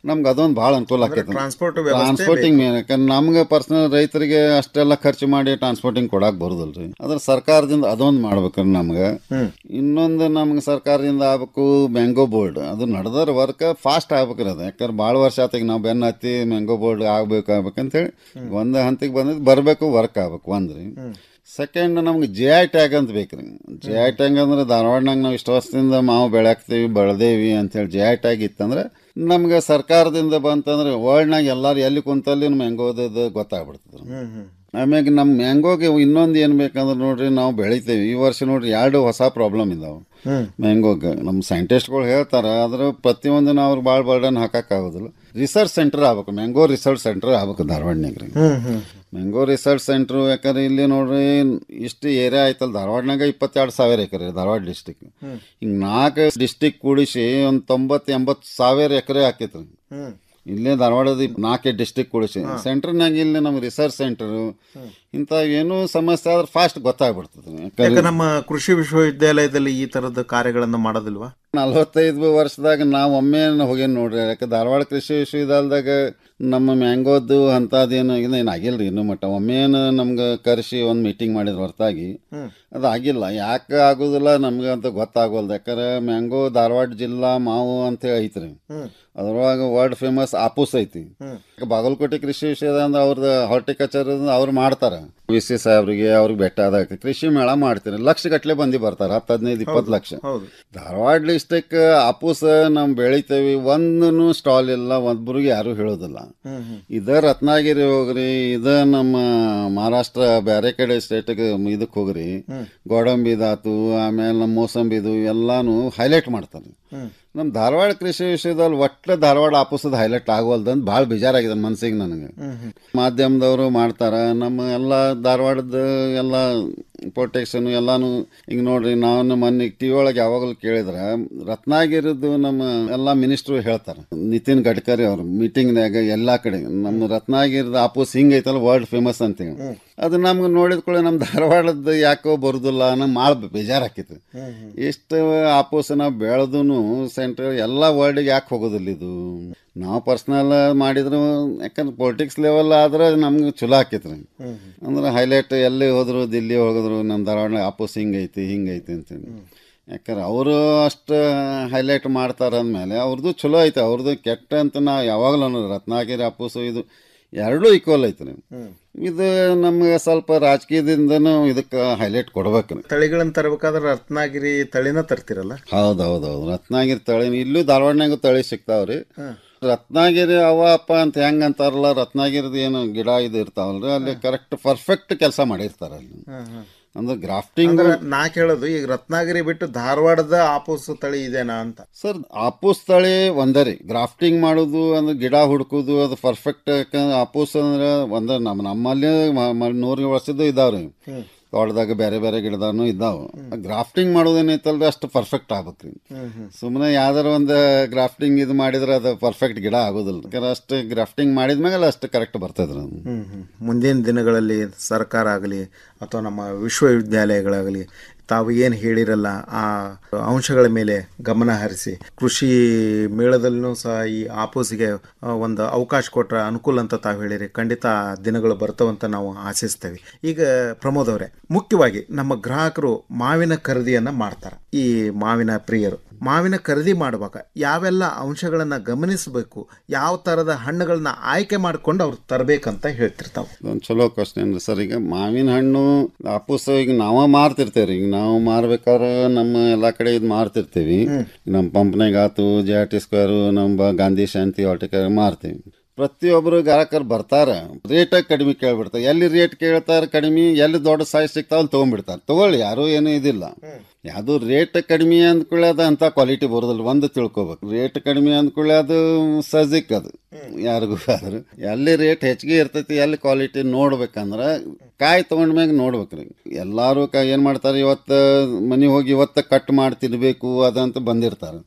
ನಮ್ಗೆ ಅದೊಂದು ಭಾಳ ಅನುಕೂಲ ಅಂದ್ರೆ ಆಕೈತೆ transport ವ್ಯವಸ್ಥೆ ಟ್ರಾನ್ಸ್ಪೋರ್ಟಿಂಗ್ ಮೇನ್ ಯಾಕಂದ್ರೆ ನಮ್ಗೆ ಪರ್ಸನಲ್ ರೈತರಿಗೆ ಅಷ್ಟೆಲ್ಲ ಖರ್ಚು ಮಾಡಿ ಟ್ರಾನ್ಸ್ಪೋರ್ಟಿಂಗ್ ಕೊಡಕ್ ಬರುದಿಲ್ರಿ ಅದ್ರ ಸರ್ಕಾರದಿಂದ ಅದೊಂದು ಮಾಡ್ಬೇಕ್ರಿ ನಮ್ಗೆ ಇನ್ನೊಂದು ನಮ್ಗೆ ಸರ್ಕಾರದಿಂದ ಆಗ್ಬೇಕು ಮ್ಯಾಂಗೋ ಬೋರ್ಡ್ ಅದು ನಡೆದ್ರ ವರ್ಕ್ ಫಾಸ್ಟ್ ಆಗ್ಬೇಕ್ರಿ ಅದು ಯಾಕಂದ್ರೆ ಭಾಳ ವರ್ಷ ಆತಿಗೆ ನಾವು ಬೆನ್ನ ಹತ್ತಿ ಮ್ಯಾಂಗೋ ಬೋರ್ಡ್ ಆಗ್ಬೇಕು ಆಗ್ಬೇಕಂತೇಳಿ ಒಂದು ಹಂತಕ್ಕೆ ಬಂದಿದ್ದು ಬರಬೇಕು ವರ್ಕ್ ಆಗ್ಬೇಕು ಒಂದ್ರಿ ಸೆಕೆಂಡ್ ನಮ್ಗೆ ಜೆ ಐ ಟ್ಯಾಗ್ ಅಂತ ಬೇಕ್ರಿ ಜೆ ಐ ಟ್ಯಾಗ್ ಅಂದ್ರೆ ಧಾರವಾಡನಾಗ ನಾವು ಇಷ್ಟು ವರ್ಷದಿಂದ ಮಾವು ಬೆಳ್ಯಾಕ್ತೀವಿ ಬೆಳೆದೇವಿ ಅಂತೇಳಿ ಜೆ ಐ ಟ್ಯಾಗ್ ಇತ್ತಂದ್ರೆ ನಮ್ಗೆ ಸರ್ಕಾರದಿಂದ ಬಂತಂದ್ರೆ ವರ್ಲ್ಡ್ನಾಗ ಎಲ್ಲಾರು ಎಲ್ಲಿ ಕುಂತಲ್ಲಿ ಮ್ಯಾಂಗೋದದು ಗೊತ್ತಾಗ್ಬಿಡ್ತದೆ ಆಮ್ಯಾಗ ನಮ್ಮ ಮ್ಯಾಂಗೋಗೆ ಇನ್ನೊಂದು ಏನು ಬೇಕಂದ್ರೆ ನೋಡ್ರಿ ನಾವು ಬೆಳಿತೇವೆ ಈ ವರ್ಷ ನೋಡ್ರಿ ಎರಡು ಹೊಸ ಪ್ರಾಬ್ಲಮ್ ಇದಾವೆ ಮ್ಯಾಂಗೋಗೆ ನಮ್ಮ ಸೈಂಟಿಸ್ಟ್ಗಳು ಹೇಳ್ತಾರೆ ಆದ್ರೆ ಪ್ರತಿಯೊಂದು ನಾವು ಅವ್ರಿಗೆ ಭಾಳ ಬರ್ಡನ್ ಹಾಕಕ್ಕಾಗೋದಿಲ್ಲ ರಿಸರ್ಚ್ ಸೆಂಟರ್ ಆಗ್ಬೇಕು ಮ್ಯಾಂಗೋ ರಿಸರ್ಚ್ ಸೆಂಟರ್ ಆಗ್ಬೇಕು ಧಾರವಾಡನಾಗ ರೀ ಮ್ಯಾಂಗೋ ರಿಸರ್ಚ್ ಸೆಂಟ್ರು ಯಾಕಂದ್ರೆ ಇಲ್ಲಿ ನೋಡ್ರಿ ಇಷ್ಟು ಏರಿಯಾ ಆಯ್ತಲ್ಲ ಧಾರವಾಡನಾಗ ಇಪ್ಪತ್ತೆರಡು ಸಾವಿರ ಎಕರೆ ಧಾರವಾಡ ಡಿಸ್ಟಿಕ್ ಹಿಂಗೆ ನಾಲ್ಕು ಡಿಸ್ಟಿಕ್ ಕೂಡಿಸಿ ಒಂದು ತೊಂಬತ್ತು ಎಂಬತ್ತು ಸಾವಿರ ಎಕರೆ ಆಕೈತೆ ರೀ ಇಲ್ಲೇ ಧಾರವಾಡದ ನಾಲ್ಕೇ ಡಿಸ್ಟಿಕ್ ಕೂಡಿಸಿ ಸೆಂಟರ್ನಾಗ ಇಲ್ಲಿ ನಮ್ಮ ರಿಸರ್ಚ್ ಸೆಂಟರು ಇಂಥ ಏನೂ ಸಮಸ್ಯೆ ಆದ್ರೆ ಫಾಸ್ಟ್ ಗೊತ್ತಾಗ್ಬಿಡ್ತದೆ ಯಾಕೆ ನಮ್ಮ ಕೃಷಿ ವಿಶ್ವವಿದ್ಯಾಲಯದಲ್ಲಿ ಈ ತರದ ಕಾರ್ಯಗಳನ್ನು ಮಾಡೋದಿಲ್ವಾ ನಲವತ್ತೈದು ವರ್ಷದಾಗ ನಾವು ಒಮ್ಮೆ ಹೋಗೇನು ನೋಡ್ರಿ ಯಾಕೆ ಧಾರವಾಡ ಕೃಷಿ ವಿಶ್ವವಿದ್ಯಾಲಯದಾಗ ನಮ್ಮ ಮ್ಯಾಂಗೋದು ಅಂಥದ್ದೇನು ಏನು ಆಗಿಲ್ಲ ರೀ ಇನ್ನೂ ಮಟ್ಟ ಒಮ್ಮೆನು ನಮ್ಗೆ ಕರೆಸಿ ಒಂದು ಮೀಟಿಂಗ್ ಮಾಡಿದ ಹೊರತಾಗಿ ಅದು ಆಗಿಲ್ಲ ಯಾಕೆ ಆಗೋದಿಲ್ಲ ನಮ್ಗೆ ಅಂತ ಗೊತ್ತಾಗೋಲ್ದು ಯಾಕಂದ್ರೆ ಮ್ಯಾಂಗೋ ಧಾರವಾಡ ಜಿಲ್ಲಾ ಮಾವು ಅಂತ ಹೇಳಿ ಐತ್ರಿ ಅದ್ರೊಳಗೆ ವರ್ಲ್ಡ್ ಫೇಮಸ್ ಆಪೂಸ್ ಐತಿ ಬಾಗಲಕೋಟೆ ಕೃಷಿ ವಿಷಯದ ಅಂದ್ರೆ ಅವ್ರದ್ದು ಹಾರ್ಟಿಕಲ್ಚರ್ ಅವ್ರು ಮಾಡ್ತಾರೆ ವಿ ಸಿ ಸಾಹೇಬ್ರಿಗೆ ಅವ್ರಿಗೆ ಬೆಟ್ಟ ಆದಾಗ ಕೃಷಿ ಮೇಳ ಮಾಡ್ತೀರಿ ಲಕ್ಷ ಗಟ್ಲೆ ಬಂದು ಬರ್ತಾರೆ ಹತ್ತು ಹದಿನೈದು ಇಪ್ಪತ್ತು ಲಕ್ಷ ಧಾರವಾಡ ಡಿಸ್ಟಿಕ್ ಆಪೂಸ್ ನಾವು ಬೆಳಿತೇವಿ ಒಂದು ಸ್ಟಾಲ್ ಇಲ್ಲ ಒಬ್ಬರಿಗೆ ಯಾರು ಹೇಳೋದಿಲ್ಲ ಇದ ರತ್ನಾಗಿರಿ ಹೋಗ್ರಿ ಇದ ನಮ್ಮ ಮಹಾರಾಷ್ಟ್ರ ಬೇರೆ ಕಡೆ ಸ್ಟೇಟ್ಗೆ ಇದಕ್ಕೆ ಹೋಗ್ರಿ ಗೋಡಂಬಿದಾತು ಆಮೇಲೆ ನಮ್ಮ ಮೋಸಂಬಿದು ಎಲ್ಲಾನು ಹೈಲೈಟ್ ಮಾಡ್ತಾರೆ ನಮ್ಮ ಧಾರವಾಡ ಕೃಷಿ ವಿಷಯದಲ್ಲಿ ಒಟ್ಟು ಧಾರವಾಡ ಆಪುಸದ ಹೈಲೈಟ್ ಆಗೋಲ್ದಂತ ಭಾಳ ಬೇಜಾರಾಗಿದೆ ಮನ್ಸಿಗೆ ನನಗೆ ಮಾಧ್ಯಮದವರು ಮಾಡ್ತಾರ ನಮ್ಮ ಎಲ್ಲ ಧಾರವಾಡದ ಎಲ್ಲ ಪ್ರೊಟೆಕ್ಷನ್ ಎಲ್ಲಾನು ಈಗ ನೋಡ್ರಿ ನಾನು ಮೊನ್ನೆ ಟಿ ಒಳಗೆ ಯಾವಾಗಲೂ ಕೇಳಿದ್ರೆ ರತ್ನಾಗಿರಿದು ನಮ್ಮ ಎಲ್ಲ ಮಿನಿಸ್ಟ್ರು ಹೇಳ್ತಾರೆ ನಿತಿನ್ ಗಡ್ಕರಿ ಅವರು ಮೀಟಿಂಗ್ನಾಗ ಎಲ್ಲ ಕಡೆ ನಮ್ಮ ರತ್ನಾಗಿರಿದ ಆಪೂಸ್ ಹಿಂಗೈತಲ್ಲ ವರ್ಲ್ಡ್ ಫೇಮಸ್ ಅಂತೇಳಿ ಅದು ನಮ್ಗೆ ನೋಡಿದ ಕೂಡ ನಮ್ಮ ಧಾರವಾಡದ ಯಾಕೋ ಬರುದಿಲ್ಲ ನಮ್ಮ ಭಾಳ ಬೇಜಾರಾಕೈತಿ ಇಷ್ಟು ಆಪೂಸ್ ನಾವು ಬೆಳೆದು ಸೆಂಟ್ರ್ ಎಲ್ಲ ವರ್ಲ್ಡಿಗೆ ಯಾಕೆ ಹೋಗೋದಿಲ್ಲ ಇದು ನಾವು ಪರ್ಸ್ನಲ್ ಮಾಡಿದ್ರು ಯಾಕಂದ್ರೆ ಪೊಲಿಟಿಕ್ಸ್ ಲೆವೆಲ್ ಆದ್ರೆ ನಮ್ಗೆ ಚಲೋ ಆಕೈತಿ ರೀ ಅಂದ್ರೆ ಹೈಲೈಟ್ ಎಲ್ಲಿ ಹೋದ್ರು ದಿಲ್ಲಿ ಹೋಗಿದ್ರು ನಮ್ಮ ಧಾರವಾಡ ಆಪೂಸ್ ಹಿಂಗೈತಿ ಹಿಂಗೈತಿ ಅಂತೇಳಿ ಯಾಕಂದ್ರೆ ಅವರು ಅಷ್ಟು ಹೈಲೈಟ್ ಮಾಡ್ತಾರೆ ಅಂದಮೇಲೆ ಅವ್ರದ್ದು ಚಲೋ ಐತೆ ಅವ್ರದ್ದು ಕೆಟ್ಟ ಅಂತ ನಾವು ಯಾವಾಗಲೂ ಅನ್ನೋದು ರತ್ನಾಗಿರಿ ಅಪ್ಪುಸು ಇದು ಎರಡೂ ಈಕ್ವಲ್ ಐತೆ ರೀ ಇದು ನಮ್ಗೆ ಸ್ವಲ್ಪ ರಾಜಕೀಯದಿಂದನೂ ಇದಕ್ಕೆ ಹೈಲೈಟ್ ಕೊಡ್ಬೇಕು ತಳಿಗಳನ್ನ ತರಬೇಕಾದ್ರೆ ರತ್ನಾಗಿರಿ ತಳಿನ ತರ್ತಿರಲ್ಲ ಹೌದು ಹೌದು ಹೌದು ರತ್ನಾಗಿರಿ ತಳಿ ಇಲ್ಲೂ ಧಾರವಾಡನಾಗೂ ತಳಿ ಸಿಗ್ತಾವ್ರಿ ರತ್ನಾಗಿರಿ ಅವ ಅಪ್ಪ ಅಂತ ಹೆಂಗ್ ಅಂತಾರಲ್ಲ ರತ್ನಾಗಿರಿದ ಏನು ಗಿಡ ಇದು ಇರ್ತಾವಲ್ರಿ ಅಲ್ಲಿ ಕರೆಕ್ಟ್ ಪರ್ಫೆಕ್ಟ್ ಕೆಲಸ ಮಾಡಿರ್ತಾರ ಅಲ್ಲಿ ಅಂದ್ರೆ ಗ್ರಾಫ್ಟಿಂಗ್ ಅಂದ್ರೆ ನಾ ಕೇಳೋದು ಈಗ ರತ್ನಾಗಿರಿ ಬಿಟ್ಟು ಧಾರವಾಡದ ಆಪೂಸ್ ತಳಿ ಇದೇನಾ ಅಂತ ಸರ್ ಆಪೂಸ್ ತಳಿ ಒಂದೇ ರೀ ಗ್ರಾಫ್ಟಿಂಗ್ ಮಾಡೋದು ಅಂದ್ರೆ ಗಿಡ ಹುಡುಕೋದು ಅದು ಪರ್ಫೆಕ್ಟ್ ಆಪೂಸ್ ಅಂದ್ರೆ ಒಂದೇ ನಮ್ಮ ನಮ್ಮಲ್ಲಿ ಮ- ಮ- ನೂರು ವರ್ಷದ್ದು ಇದಾವ್ರಿ ತೋಟದಾಗ ಬೇರೆ ಬೇರೆ ಗಿಡದಾನು ಇದ್ದಾವ ಗ್ರಾಫ್ಟಿಂಗ್ ಮಾಡೋದೇನೈತಲ್ರಿ ಅಷ್ಟು ಪರ್ಫೆಕ್ಟ್ ಆಗ್ಬೇಕ್ರಿ ಸುಮ್ಮನೆ ಯಾವ್ದಾರ ಒಂದು ಗ್ರಾಫ್ಟಿಂಗ್ ಇದು ಮಾಡಿದ್ರೆ ಅದು ಪರ್ಫೆಕ್ಟ್ ಗಿಡ ಆಗೋದಿಲ್ಲ ಯಾಕಂದ್ರೆ ಅಷ್ಟು ಗ್ರಾಫ್ಟಿಂಗ್ ಮಾಡಿದ್ಮೇಲೆ ಅಷ್ಟು ಕರೆಕ್ಟ್ ಬರ್ತದ್ರಿ ಅದು ಹ್ಮ್ ಹ್ಮ್. ಮುಂದಿನ ದಿನಗಳಲ್ಲಿ ಸರ್ಕಾರ ಆಗಲಿ ಅಥವಾ ನಮ್ಮ ವಿಶ್ವವಿದ್ಯಾಲಯಗಳಾಗಲಿ ತಾವು ಏನು ಹೇಳಿರಲ್ಲ ಆ ಅಂಶಗಳ ಮೇಲೆ ಗಮನ ಹರಿಸಿ ಕೃಷಿ ಮೇಳದಲ್ಲೂ ಸಹ ಈ ಆಪೋಸಿಗೆ ಆ, ಒಂದು ಅವಕಾಶ ಕೊಟ್ರ ಅನುಕೂಲ ಅಂತ ತಾವು ಹೇಳಿರಿ ಖಂಡಿತ ಆ ದಿನಗಳು ಬರ್ತವಂತ ನಾವು ಆಶಿಸ್ತೇವೆ ಈಗ ಪ್ರಮೋದ್ ಅವರೇ ಮುಖ್ಯವಾಗಿ ನಮ್ಮ ಗ್ರಾಹಕರು ಮಾವಿನ ಖರೀದಿಯನ್ನ ಮಾಡ್ತಾರೆ ಈ ಮಾವಿನ ಪ್ರಿಯರು ಮಾವಿನ ಖರೀದಿ ಮಾಡುವಾಗ ಯಾವೆಲ್ಲ ಅಂಶಗಳನ್ನ ಗಮನಿಸಬೇಕು ಯಾವ ತರದ ಹಣ್ಣುಗಳನ್ನ ಆಯ್ಕೆ ಮಾಡ್ಕೊಂಡು ಅವ್ರು ತರಬೇಕಂತ ಹೇಳ್ತಿರ್ತಾವೆ ಒಂದು ಚಲೋ ಕ್ವಶನ್ ರೀ ಸರ್ ಈಗ ಮಾವಿನ ಹಣ್ಣು ಆಪೂಸ್ ಈಗ ನಾವ ಮಾರ್ತಿರ್ತೇವ್ರಿ ಈಗ ನಾವು ಮಾರ್ಬೇಕಾದ್ರೆ ನಮ್ಮ ಎಲ್ಲಾ ಕಡೆ ಇದು ಮಾರ್ತಿರ್ತೀವಿ ನಮ್ಮ ಪಂಪ್ನಾಗ ಆತು ಜೆ ಆರ್ ಟಿ ಸ್ಕ್ವೇರು ನಮ್ಮ ಗಾಂಧಿ ಶಾಂತಿ ಆಟಿಕ ಮಾರ್ತೀವಿ ಪ್ರತಿಯೊಬ್ಬರು ಗ್ರಾಹಕರು ಬರ್ತಾರ ರೇಟ ಕಡಿಮೆ ಕೇಳ್ಬಿಡ್ತಾರೆ ಎಲ್ಲಿ ರೇಟ್ ಕೇಳ್ತಾರೆ ಕಡಿಮೆ ಎಲ್ಲಿ ದೊಡ್ಡ ಸೈಜ್ ಸಿಗ್ತಾವ ಅಲ್ಲಿ ತೊಗೊಂಡ್ಬಿಡ್ತಾರೆ ತಗೊಳ್ಳಿ ಯಾರು ಏನೂ ಇದಿಲ್ಲ ಯಾವುದು ರೇಟ್ ಕಡಿಮೆ ಅಂದ್ಕೊಳ್ಳಿ ಅದು ಅಂತ ಕ್ವಾಲಿಟಿ ಬರೋದಿಲ್ಲ ಒಂದು ತಿಳ್ಕೊಬೇಕು ರೇಟ್ ಕಡಿಮೆ ಅಂದ್ಕೊಳ್ಳಿ ಅದು ಸಜಿಕ್ ಅದು ಯಾರಿಗೂ ಆದ್ರೆ ಎಲ್ಲಿ ರೇಟ್ ಹೆಚ್ಚಿಗೆ ಇರ್ತೈತಿ ಎಲ್ಲಿ ಕ್ವಾಲಿಟಿ ನೋಡ್ಬೇಕಂದ್ರೆ ಕಾಯಿ ತೊಗೊಂಡ್ಮ್ಯಾಗ ನೋಡ್ಬೇಕ್ರಿ ಎಲ್ಲಾರು ಕಾ ಏನು ಮಾಡ್ತಾರೆ ಇವತ್ತು ಮನೆ ಹೋಗಿ ಇವತ್ತು ಕಟ್ ಮಾಡಿ ತಿನ್ಬೇಕು ಅದಂತ ಬಂದಿರ್ತಾರೆ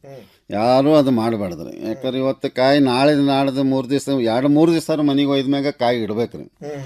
ಯಾರೂ ಅದು ಮಾಡಬಾರ್ದ್ರಿ ಯಾಕಂದ್ರೆ ಇವತ್ತು ಕಾಯಿ ನಾಳೆ ನಾಡ್ದು ಮೂರು ದಿವಸ ಎರಡು ಮೂರು ದಿವಸ ಮನೆಗೆ ಒಯ್ದ್ಮ್ಯಾಗ ಕಾಯಿ ಇಡ್ಬೇಕ್ರಿ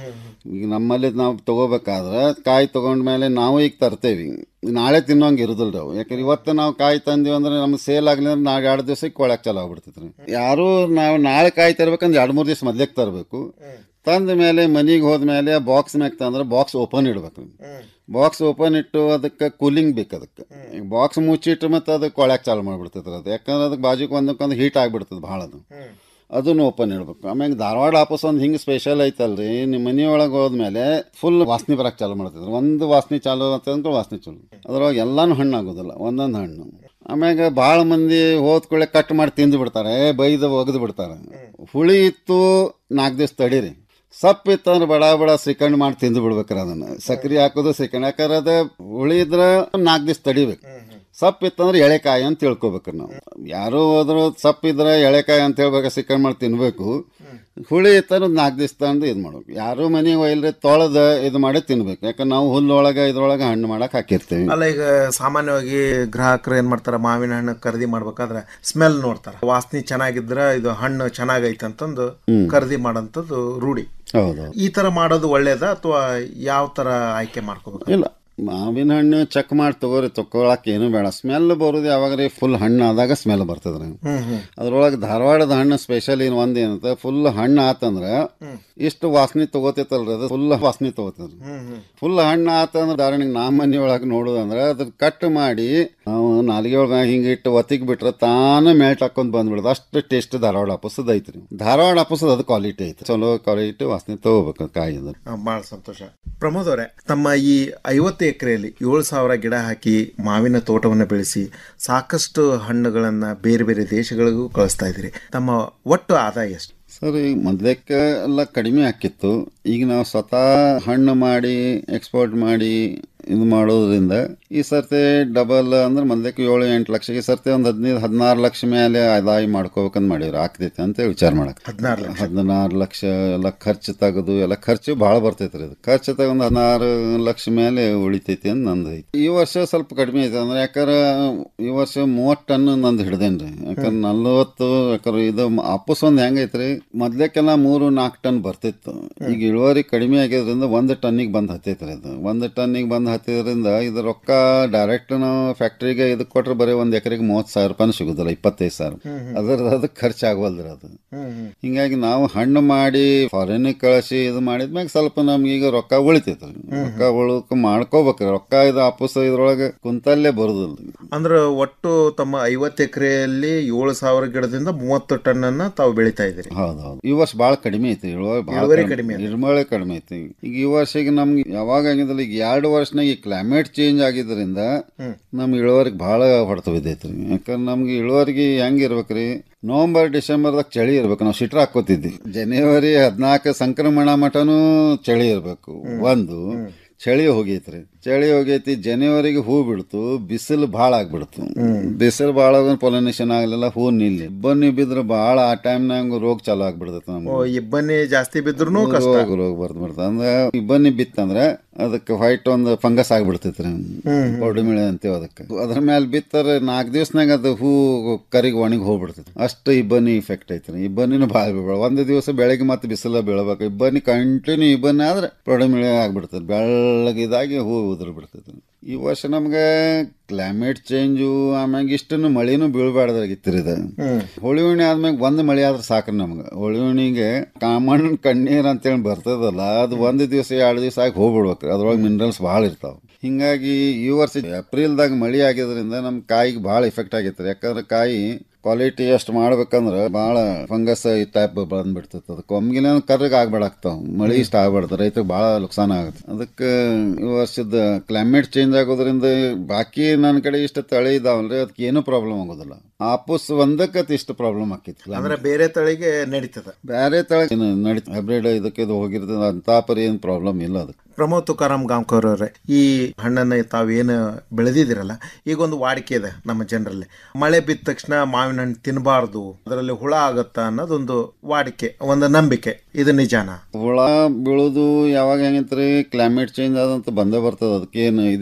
ಈಗ ನಮ್ಮಲ್ಲಿ ನಾವು ತಗೋಬೇಕಾದ್ರೆ ಕಾಯಿ ತಗೊಂಡ್ಮೇಲೆ ನಾವು ಈಗ ತರ್ತೇವಿ ನಾಳೆ ತಿನ್ನೋಂಗೆ ಇರೋದಿಲ್ಲ ಅವು ಯಾಕಂದ್ರೆ ಇವತ್ತು ನಾವು ಕಾಯಿ ತಂದೀವಿ ಅಂದ್ರೆ ನಮ್ಗೆ ಸೇಲ್ ಆಗಲಿ ಅಂದ್ರೆ ನಾಳೆ ಎರಡು ದಿವಸಕ್ಕೆ ಕೊಳಕ್ಕೆ ಚಾಲು ಆಗ್ಬಿಡ್ತೈತೆ ರೀ ಯಾರು ನಾವು ನಾಳೆ ಕಾಯಿ ತರ್ಬೇಕಂದ್ರೆ ಎರಡು ಮೂರು ದಿವಸ ಮೊದ್ಲೇಕ್ ತರಬೇಕು ತಂದ ಮೇಲೆ ಮನೆಗೆ ಹೋದ್ಮೇಲೆ ಬಾಕ್ಸ್ ಮ್ಯಾಗ ತಂದ್ರೆ ಬಾಕ್ಸ್ ಓಪನ್ ಇಡ್ಬೇಕು ಬಾಕ್ಸ್ ಓಪನ್ ಇಟ್ಟು ಅದಕ್ಕೆ ಕೂಲಿಂಗ್ ಬೇಕು ಅದಕ್ಕೆ ಬಾಕ್ಸ್ ಮುಚ್ಚಿಟ್ಟು ಮತ್ತೆ ಅದಕ್ಕೆ ಕೊಳಕ್ಕೆ ಚಾಲು ಮಾಡ್ಬಿಡ್ತೈತೆ ಅದು ಯಾಕಂದ್ರೆ ಅದಕ್ಕೆ ಬಾಜುಕ್ ಒಂದಕ್ಕೊಂದು ಹೀಟ್ ಆಗಿಬಿಡ್ತದೆ ಭಾಳ ಅದು ಅದನ್ನು ಓಪನ್ ಇಡ್ಬೇಕು ಆಮೇಲೆ ಧಾರವಾಡ ಆಪಸ್ ಒಂದು ಹಿಂಗೆ ಸ್ಪೆಷಲ್ ಐತಲ್ರಿ ನಿಮ್ಮ ಮನೆಯೊಳಗೆ ಹೋದ್ಮೇಲೆ ಫುಲ್ ವಾಸನೆ ಬರಕ್ಕೆ ಚಾಲು ಮಾಡ್ತಿದ್ರು ಒಂದು ವಾಸನೆ ಚಾಲು ಅಂತಂದ್ರೆ ವಾಸನೆ ಚಾಲು ಅದ್ರೊಳಗೆ ಎಲ್ಲಾನು ಹಣ್ಣು ಆಗೋದಿಲ್ಲ ಒಂದೊಂದು ಹಣ್ಣು ಆಮ್ಯಾಗ ಭಾಳ ಮಂದಿ ಹೋದ ಕೂಡಲೇ ಕಟ್ ಮಾಡಿ ತಿಂದು ಬಿಡ್ತಾರೆ ಏ ಬೈದು ಒಗೆದು ಬಿಡ್ತಾರೆ ಹುಳಿ ಇತ್ತು ನಾಲ್ಕು ದಿವಸ ತಡೀರಿ ಸಪ್ಪು ಇತ್ತಂದ್ರೆ ಬಡ ಬಡ ಶ್ರೀಖಂಡ್ ಮಾಡಿ ತಿಂದು ಬಿಡ್ಬೇಕ್ರಿ ಅದನ್ನ ಸಕ್ರೆ ಹಾಕೋದು ಶ್ರೀಖಂಡ್ ಯಾಕಂದ್ರೆ ಅದು ಹುಳಿ ಇದ್ರೆ ನಾಲ್ಕು ದಿವಸ ತಡಿಬೇಕು ಸಪ್ಪು ಇತ್ತಂದ್ರೆ ಎಳೆಕಾಯಿ ಅಂತ ತಿಳ್ಕೊಬೇಕ್ರಿ ನಾವು ಯಾರು ಹೋದ್ರು ಸಪ್ಪು ಇದ್ರೆ ಎಳೆಕಾಯಿ ಅಂತ ಹೇಳ್ಬೇಕು ಶ್ರೀಖಂಡ್ ಮಾಡಿ ತಿನ್ಬೇಕು ಹುಳಿ ಇತ್ತಂದ್ರೆ ಒಂದು ನಾಲ್ಕು ದಿವಸ ತಂದು ಇದು ಮಾಡ್ಬೇಕು ಯಾರು ಮನೆಗೆ ಒಯ್ಲ್ರಿ ತೊಳೆದ ಇದು ಮಾಡಿ ತಿನ್ಬೇಕು ಯಾಕಂದ್ರೆ ನಾವು ಹುಲ್ಲೊಳಗೆ ಇದ್ರೊಳಗೆ ಹಣ್ಣು ಮಾಡಕ್ಕೆ ಹಾಕಿರ್ತೀವಿ ಅಲ್ಲ ಈಗ ಸಾಮಾನ್ಯವಾಗಿ ಗ್ರಾಹಕರು ಏನ್ ಮಾಡ್ತಾರ ಮಾವಿನ ಹಣ್ಣು ಖರೀದಿ ಮಾಡ್ಬೇಕಾದ್ರೆ ಸ್ಮೆಲ್ ನೋಡ್ತಾರ ವಾಸನೆ ಚೆನ್ನಾಗಿದ್ರ ಇದು ಹಣ್ಣು ಚೆನ್ನಾಗೈತೆ ಅಂತಂದು ಹ್ಮ್. ಖರೀದಿ ಮಾಡೋಂಥದ್ದು ರೂಢಿ ಹೌದು ಈ ತರ ಮಾಡೋದು ಒಳ್ಳೇದಾ ಅಥವಾ ಯಾವ ತರ ಆಯ್ಕೆ ಮಾಡ್ಕೋಬೇಕು ಇಲ್ಲ ಮಾವಿನ ಹಣ್ಣು ಚೆಕ್ ಮಾಡಿ ತಗೋರಿ ತಗೊಳಕ್ ಏನು ಬೇಡ ಸ್ಮೆಲ್ ಬರೋದು ಯಾವಾಗ ಫುಲ್ ಹಣ್ಣು ಆದಾಗ ಸ್ಮೆಲ್ ಬರ್ತದ್ರಿ ಹ್ಮ್ ಹ್ಮ್ ಅದ್ರೊಳಗೆ ಧಾರವಾಡದ ಹಣ್ಣು ಸ್ಪೆಷಲ್ ಏನು ಒಂದ್ ಏನಂತ ಫುಲ್ ಹಣ್ಣು ಆತಂದ್ರ ಇಷ್ಟು ವಾಸನೆ ತಗೋತೈತಲ್ರಿ ಅದು ಫುಲ್ ವಾಸನೆ ತಗೋತದ್ರಿ ಹ್ಮ್ ಹ್ಮ್ ಫುಲ್ ಹಣ್ಣು ಆತಂದ್ರೆ ಧಾರಣೆಗೆ ನಾ ಮನೆ ಒಳಗೆ ನೋಡೋದಂದ್ರೆ ಅದ್ರ ಕಟ್ ಮಾಡಿ ನಾವು ನಾಲಿಗೆ ಒಳಗೆ ಹಿಂಗೆ ಇಟ್ಟು ಒತ್ತಿಗೆ ಬಿಟ್ರೆ ತಾನೇ ಮೆಲ್ಟ್ ಹಾಕೊಂಡ್ ಬಂದ್ಬಿಡೋದು ಅಷ್ಟು ಟೇಸ್ಟ್ ಧಾರವಾಡ ಹಪ್ಪಸದ ಐತ್ರಿ ಧಾರವಾಡ ಹಪ್ಪಸದ ಅದು ಕ್ವಾಲಿಟಿ ಐತಿ ಚಲೋ ಕ್ವಾಲಿಟಿ ವಾಸನೆ ತಗೋಬೇಕು ಕಾಯಿ ಅಂದ್ರೆ ಬಹಳ ಸಂತೋಷ ಪ್ರಮೋದ್ ಅವರೇ ತಮ್ಮ ಈ ಐವತ್ತು ಎಕರೆಯಲ್ಲಿ ಏಳು ಸಾವಿರ ಗಿಡ ಹಾಕಿ ಮಾವಿನ ತೋಟವನ್ನು ಬೆಳೆಸಿ ಸಾಕಷ್ಟು ಹಣ್ಣುಗಳನ್ನ ಬೇರೆ ಬೇರೆ ದೇಶಗಳಿಗೂ ಕಳಿಸ್ತಾ ಇದ್ದೀರಿ ತಮ್ಮ ಒಟ್ಟು ಆದಾಯ ಎಷ್ಟು ಸರ್ ಈಗ ಮೊದ್ಲಕ್ಕೆ ಎಲ್ಲ ಕಡಿಮೆ ಆಕಿತ್ತು ಈಗ ನಾವು ಸ್ವತಃ ಹಣ್ಣು ಮಾಡಿ ಎಕ್ಸ್ಪೋರ್ಟ್ ಮಾಡಿ ಇದು ಮಾಡೋದ್ರಿಂದ ಈ ಸರ್ತಿ ಡಬಲ್ ಅಂದ್ರೆ ಮೊದ್ಲಕ್ಕೆ ಏಳು ಎಂಟು ಲಕ್ಷ ಈ ಸರ್ತಿ ಒಂದು ಹದಿನೈದು ಹದಿನಾರು ಲಕ್ಷ ಮೇಲೆ ಆದಾಯ ಮಾಡ್ಕೋಬೇಕಂತ ಮಾಡಿವ್ರಿ ಆಗ್ತೈತೆ ಅಂತ ವಿಚಾರ ಮಾಡಕ್ ಹದಿನಾರು ಲಕ್ಷ ಹದಿನಾರು ಲಕ್ಷ ಎಲ್ಲ ಖರ್ಚು ತೆಗೆದು ಎಲ್ಲ ಖರ್ಚು ಭಾಳ ಬರ್ತೈತೆ ರೀ ಅದು ಖರ್ಚು ತಗೊಂಡು ಹದಿನಾರು ಲಕ್ಷ ಮೇಲೆ ಉಳಿತೈತಿ ಅಂತ ನಂದು ಐತಿ ಈ ವರ್ಷ ಸ್ವಲ್ಪ ಕಡಿಮೆ ಐತೆ ಅಂದ್ರೆ ಯಾಕಂದ್ರೆ ಈ ವರ್ಷ ಮೂವತ್ತು ಟನ್ ನಂದು ಹಿಡ್ದೇನ್ರಿ ಯಾಕಂದ್ರೆ ನಲ್ವತ್ತು ಯಾಕಂದ್ರೆ ಇದು ಅಪ್ಪಸ್ ಒಂದು ಹೆಂಗೈತ್ರಿ ಮೊದ್ಲೇಕೆಲ್ಲ ಮೂರು ನಾಲ್ಕು ಟನ್ ಬರ್ತಿತ್ತು ಈಗ ಇಳುವರಿ ಕಡಿಮೆ ಆಗಿದ್ರಿಂದ ಒಂದು ಟನ್ನಿಗೆ ಬಂದು ಹತ್ತೈತ್ರಿ ಅದು ಒಂದು ಟನ್ನಿಗೆ ಬಂದು ಹತ್ತಿದ್ರಿಂದ ಇದು ರೊಕ್ಕ ಡೈರೆಕ್ಟ್ ನಾವು ಫ್ಯಾಕ್ಟ್ರಿಗೆ ಇದಕ್ಕೆ ಕೊಟ್ರೆ ಬರೀ ಒಂದು ಎಕರೆಗೆ ಮೂವತ್ತು ಸಾವಿರ ರೂಪಾಯಿ ಸಿಗುದಿಲ್ಲ ಇಪ್ಪತ್ತೈದು ಸಾವಿರ ಹ್ಮ್ ಹ್ಮ್. ಅದ್ರದ್ದು ಅದಕ್ಕೆ ಖರ್ಚು ಆಗವಲ್ದ್ರಿ ಅದು ಹ್ಮ್ ಹ್ಮ್. ಹಿಂಗಾಗಿ ನಾವು ಹಣ್ಣು ಮಾಡಿ ಫಾರಿನಿಗೆ ಕಳಿಸಿ ಇದು ಮಾಡಿದ್ಮ್ಯಾಗ ಸ್ವಲ್ಪ ನಮ್ಗೆ ಈಗ ರೊಕ್ಕ ಉಳಿತೈತ್ರಿ ರೊಕ್ಕ ಉಳ್ಕ ಮಾಡ್ಕೋಬೇಕ್ರಿ ರೊಕ್ಕ ಇದು ಅಪ್ಪಸ ಇದ್ರೊಳಗೆ ಕುಂತಲ್ಲೇ ಬರುದಿಲ್ಲ ಅಂದ್ರೆ ಒಟ್ಟು ತಮ್ಮ ಐವತ್ತು ಎಕರೆಯಲ್ಲಿ ಏಳು ಸಾವಿರ ಗಿಡದಿಂದ ಮೂವತ್ತು ಟನ್ ಅನ್ನ ತಾವು ಬೆಳಿತಾ ಇದ್ದೀರಿ ಹೌದೌದು ಈ ವರ್ಷ ಭಾಳ ಕಡಿಮೆ ಐತಿ ಇಳುವರಿ ಭಾಳ ಇಳುವರಿ ಕಡಿಮೆ ಐತಿ. ಇಳುವರಿ ಕಡಿಮೆ ಐತಿ ಈಗ ಈ ವರ್ಷ ಈಗ ನಮ್ಗೆ ಯಾವಾಗ ಆಗಿದಿಲ್ಲ ಈಗ ಎರಡು ವರ್ಷನಾಗ ಈ ಕ್ಲೈಮೇಟ್ ಚೇಂಜ್ ಆಗಿದ್ರಿಂದ ಹ್ಮ್. ನಮ್ ಇಳುವರಿಗೆ ಭಾಳ ಹೊಡೆತ ಬಿದ್ದೈತ್ರಿ ಯಾಕಂದ್ರೆ ನಮ್ಗೆ ಇಳುವರಿಗೆ ಹೆಂಗ್ ಇರ್ಬೇಕ್ರಿ ನವೆಂಬರ್ ಡಿಸೆಂಬರ್ದಾಗ ಚಳಿ ಇರ್ಬೇಕು ನಾವು ಶಿಟ್ರ್ ಹಾಕೋತಿದ್ವಿ ಜನವರಿ ಹದಿನಾಲ್ಕು ಸಂಕ್ರಮಣ ಮಟನೂ ಚಳಿ ಇರಬೇಕು ಒಂದು ಚಳಿ ಹೋಗೈತ್ರಿ ಚಳಿ ಹೋಗೈತಿ ಜನವರಿಗೆ ಹೂ ಬಿಡ್ತು ಬಿಸಿಲು ಭಾಳ ಆಗ್ಬಿಡ್ತು ಬಿಸಿಲು ಭಾಳ ಪೊಲನೇಷನ್ ಆಗಲಿಲ್ಲ ಹೂ ನಿಲ್ಲಿ ಬನ್ನಿ ಬಿದ್ರೆ ಭಾಳ ಆ ಟೈಮ್ನಾಗ ರೋಗ ಚಾಲು ಆಗ್ಬಿಡ್ತೈತೆ ಓ, ನಮ್ಗೆ ಇಬ್ಬನಿ ಜಾಸ್ತಿ ಬಿದ್ರು ಕಷ್ಟ ರೋಗ ರೋಗ ಬರ್ದು ಬಿಡ್ತದೆ ಅಂದ್ರೆ ಇಬ್ಬನಿ ಬಿತ್ತಂದ್ರೆ ಅದಕ್ಕೆ ವೈಟ್ ಒಂದು ಫಂಗಸ್ ಆಗ್ಬಿಡ್ತೈತ್ರಿ ಹ್ಮ್. ಪೌಡಿಮಿಳೆ ಅಂತೀವಿ ಅದಕ್ಕೆ ಅದ್ರ ಮೇಲೆ ಬಿತ್ತಾರೆ ನಾಲ್ಕು ದಿವಸನಾಗ ಅದು ಹೂ ಕರಿಗೆ ಒಣಗಿ ಹೋಗ್ಬಿಡ್ತೈತಿ ಅಷ್ಟು ಇಬ್ಬನಿ ಇಫೆಕ್ಟ್ ಐತ್ರಿ ಇಬ್ಬನಿನೂ ಭಾಳ ಬೀಳ್ಬೇಡ ಒಂದು ದಿವಸ ಬೆಳಗ್ಗೆ ಮತ್ತೆ ಬಿಸಿಲ ಬೀಳ್ಬೇಕು ಇಬ್ಬನಿ ಕಂಟಿನ್ಯೂ ಇಬ್ಬನಿ ಆದ್ರೆ ಪೌಡಿಮಿಳೆ ಆಗ್ಬಿಡ್ತದೆ ಬೆಳ್ಳಗಿದಾಗಿ ಹೂ ಉದುರು ಬಿಡ್ತೈತಿ ಈ ವರ್ಷ ನಮ್ಗೆ ಕ್ಲೈಮೇಟ್ ಚೇಂಜು ಆಮ್ಯಾಗ ಇಷ್ಟನ್ನು ಮಳಿನೂ ಬೀಳ್ಬಾರ್ದಾಗಿತ್ತು ಇದು ಹ್ಮ್. ಹೋಳಿ ಹುಣ್ಣಿ ಆದ್ಮ್ಯಾಗ ಒಂದು ಮಳೆ ಆದ್ರೆ ಸಾಕ್ರಿ ನಮ್ಗೆ ಹೋಳಿ ಹುಣ್ಣಿಗೆ ಕಾಮಣ್ಣ ಕಣ್ಣೀರ್ ಅಂತೇಳಿ ಬರ್ತದಲ್ಲ ಅದು ಒಂದು ದಿವಸ ಎರಡು ದಿವಸ ಆಗಿ ಹೋಗ್ಬಿಡ್ಬೇಕು ಅದ್ರೊಳಗೆ ಮಿನರಲ್ಸ್ ಭಾಳ ಇರ್ತಾವ ಹಿಂಗಾಗಿ ಈ ವರ್ಷ ಏಪ್ರಿಲ್ದಾಗ ಮಳಿ ಆಗಿದ್ರಿಂದ ನಮ್ ಕಾಯಿಗೆ ಭಾಳ ಎಫೆಕ್ಟ್ ಆಗೈತ್ರಿ ಯಾಕಂದ್ರೆ ಕಾಯಿ ಕ್ವಾಲಿಟಿ ಅಷ್ಟು ಮಾಡ್ಬೇಕಂದ್ರೆ ಭಾಳ ಫಂಗಸ್ ಈ ಟೈಪ್ ಬಂದ್ಬಿಡ್ತೈತೆ ಅದಕ್ಕೆ ಒಮ್ಗಿನ ಕರ್ರಗೆ ಆಗ್ಬೇಡಾಗ್ತಾವ ಮಳಿ ಇಷ್ಟ ಆಗ್ಬಾರ್ದು ರೈತರಿಗೆ ಭಾಳ ನುಕ್ಸಾನ ಆಗುತ್ತೆ ಅದಕ್ಕೆ ಈ ವರ್ಷದ ಕ್ಲೈಮೇಟ್ ಚೇಂಜ್ ಆಗೋದ್ರಿಂದ ಬಾಕಿ ನನ್ನ ಕಡೆ ಇಷ್ಟು ತಳಿ ಇದಾವಲ್ರಿ ಅದಕ್ಕೆ ಏನೂ ಪ್ರಾಬ್ಲಮ್ ಆಗೋದಿಲ್ಲ ಆಪಸ್ ಒಂದಕ್ಕೆ ಇಷ್ಟು ಪ್ರಾಬ್ಲಮ್ ಆಕೈತಿ ಅಂದ್ರೆ ಬೇರೆ ತಳಿಗೆ ನಡೀತದ ಬೇರೆ ತಳಿ ನಡೀತ ಹೈಬ್ರಿಡ್ ಇದಕ್ಕೆ ಇದು ಹೋಗಿರ್ತದೆ ಅಂತ ಪರಿ ಏನು ಪ್ರಾಬ್ಲಮ್ ಇಲ್ಲ ಅದಕ್ಕೆ ಪ್ರಮೋದ್ ತುಕಾರಾಮ್ ಗಾಂವ್ಕರ್ ಅವರೇ ಈ ಹಣ್ಣನ್ನು ತಾವೇನು ಬೆಳೆದಿದ್ದೀರಲ್ಲ ಈಗ ಒಂದು ವಾಡಿಕೆ ಇದೆ ನಮ್ಮ ಜನರಲ್ಲಿ ಮಳೆ ಬಿದ್ದ ತಕ್ಷಣ ಮಾವಿನ ಹಣ್ಣು ತಿನ್ನಬಾರ್ದು ಅದರಲ್ಲಿ ಹುಳ ಆಗತ್ತಾ ಅನ್ನೋದೊಂದು ವಾಡಿಕೆ ಒಂದು ನಂಬಿಕೆ ಇದು ನಿಜಾನ ಹುಳ ಬೀಳೋದು ಯಾವಾಗ ಹೆಂಗೈತ್ರಿ ಕ್ಲೈಮೇಟ್ ಚೇಂಜ್ ಆದಂತ ಬಂದೇ ಬರ್ತದ ಅದಕ್ಕೇನು ಇದಿಲ್ಲ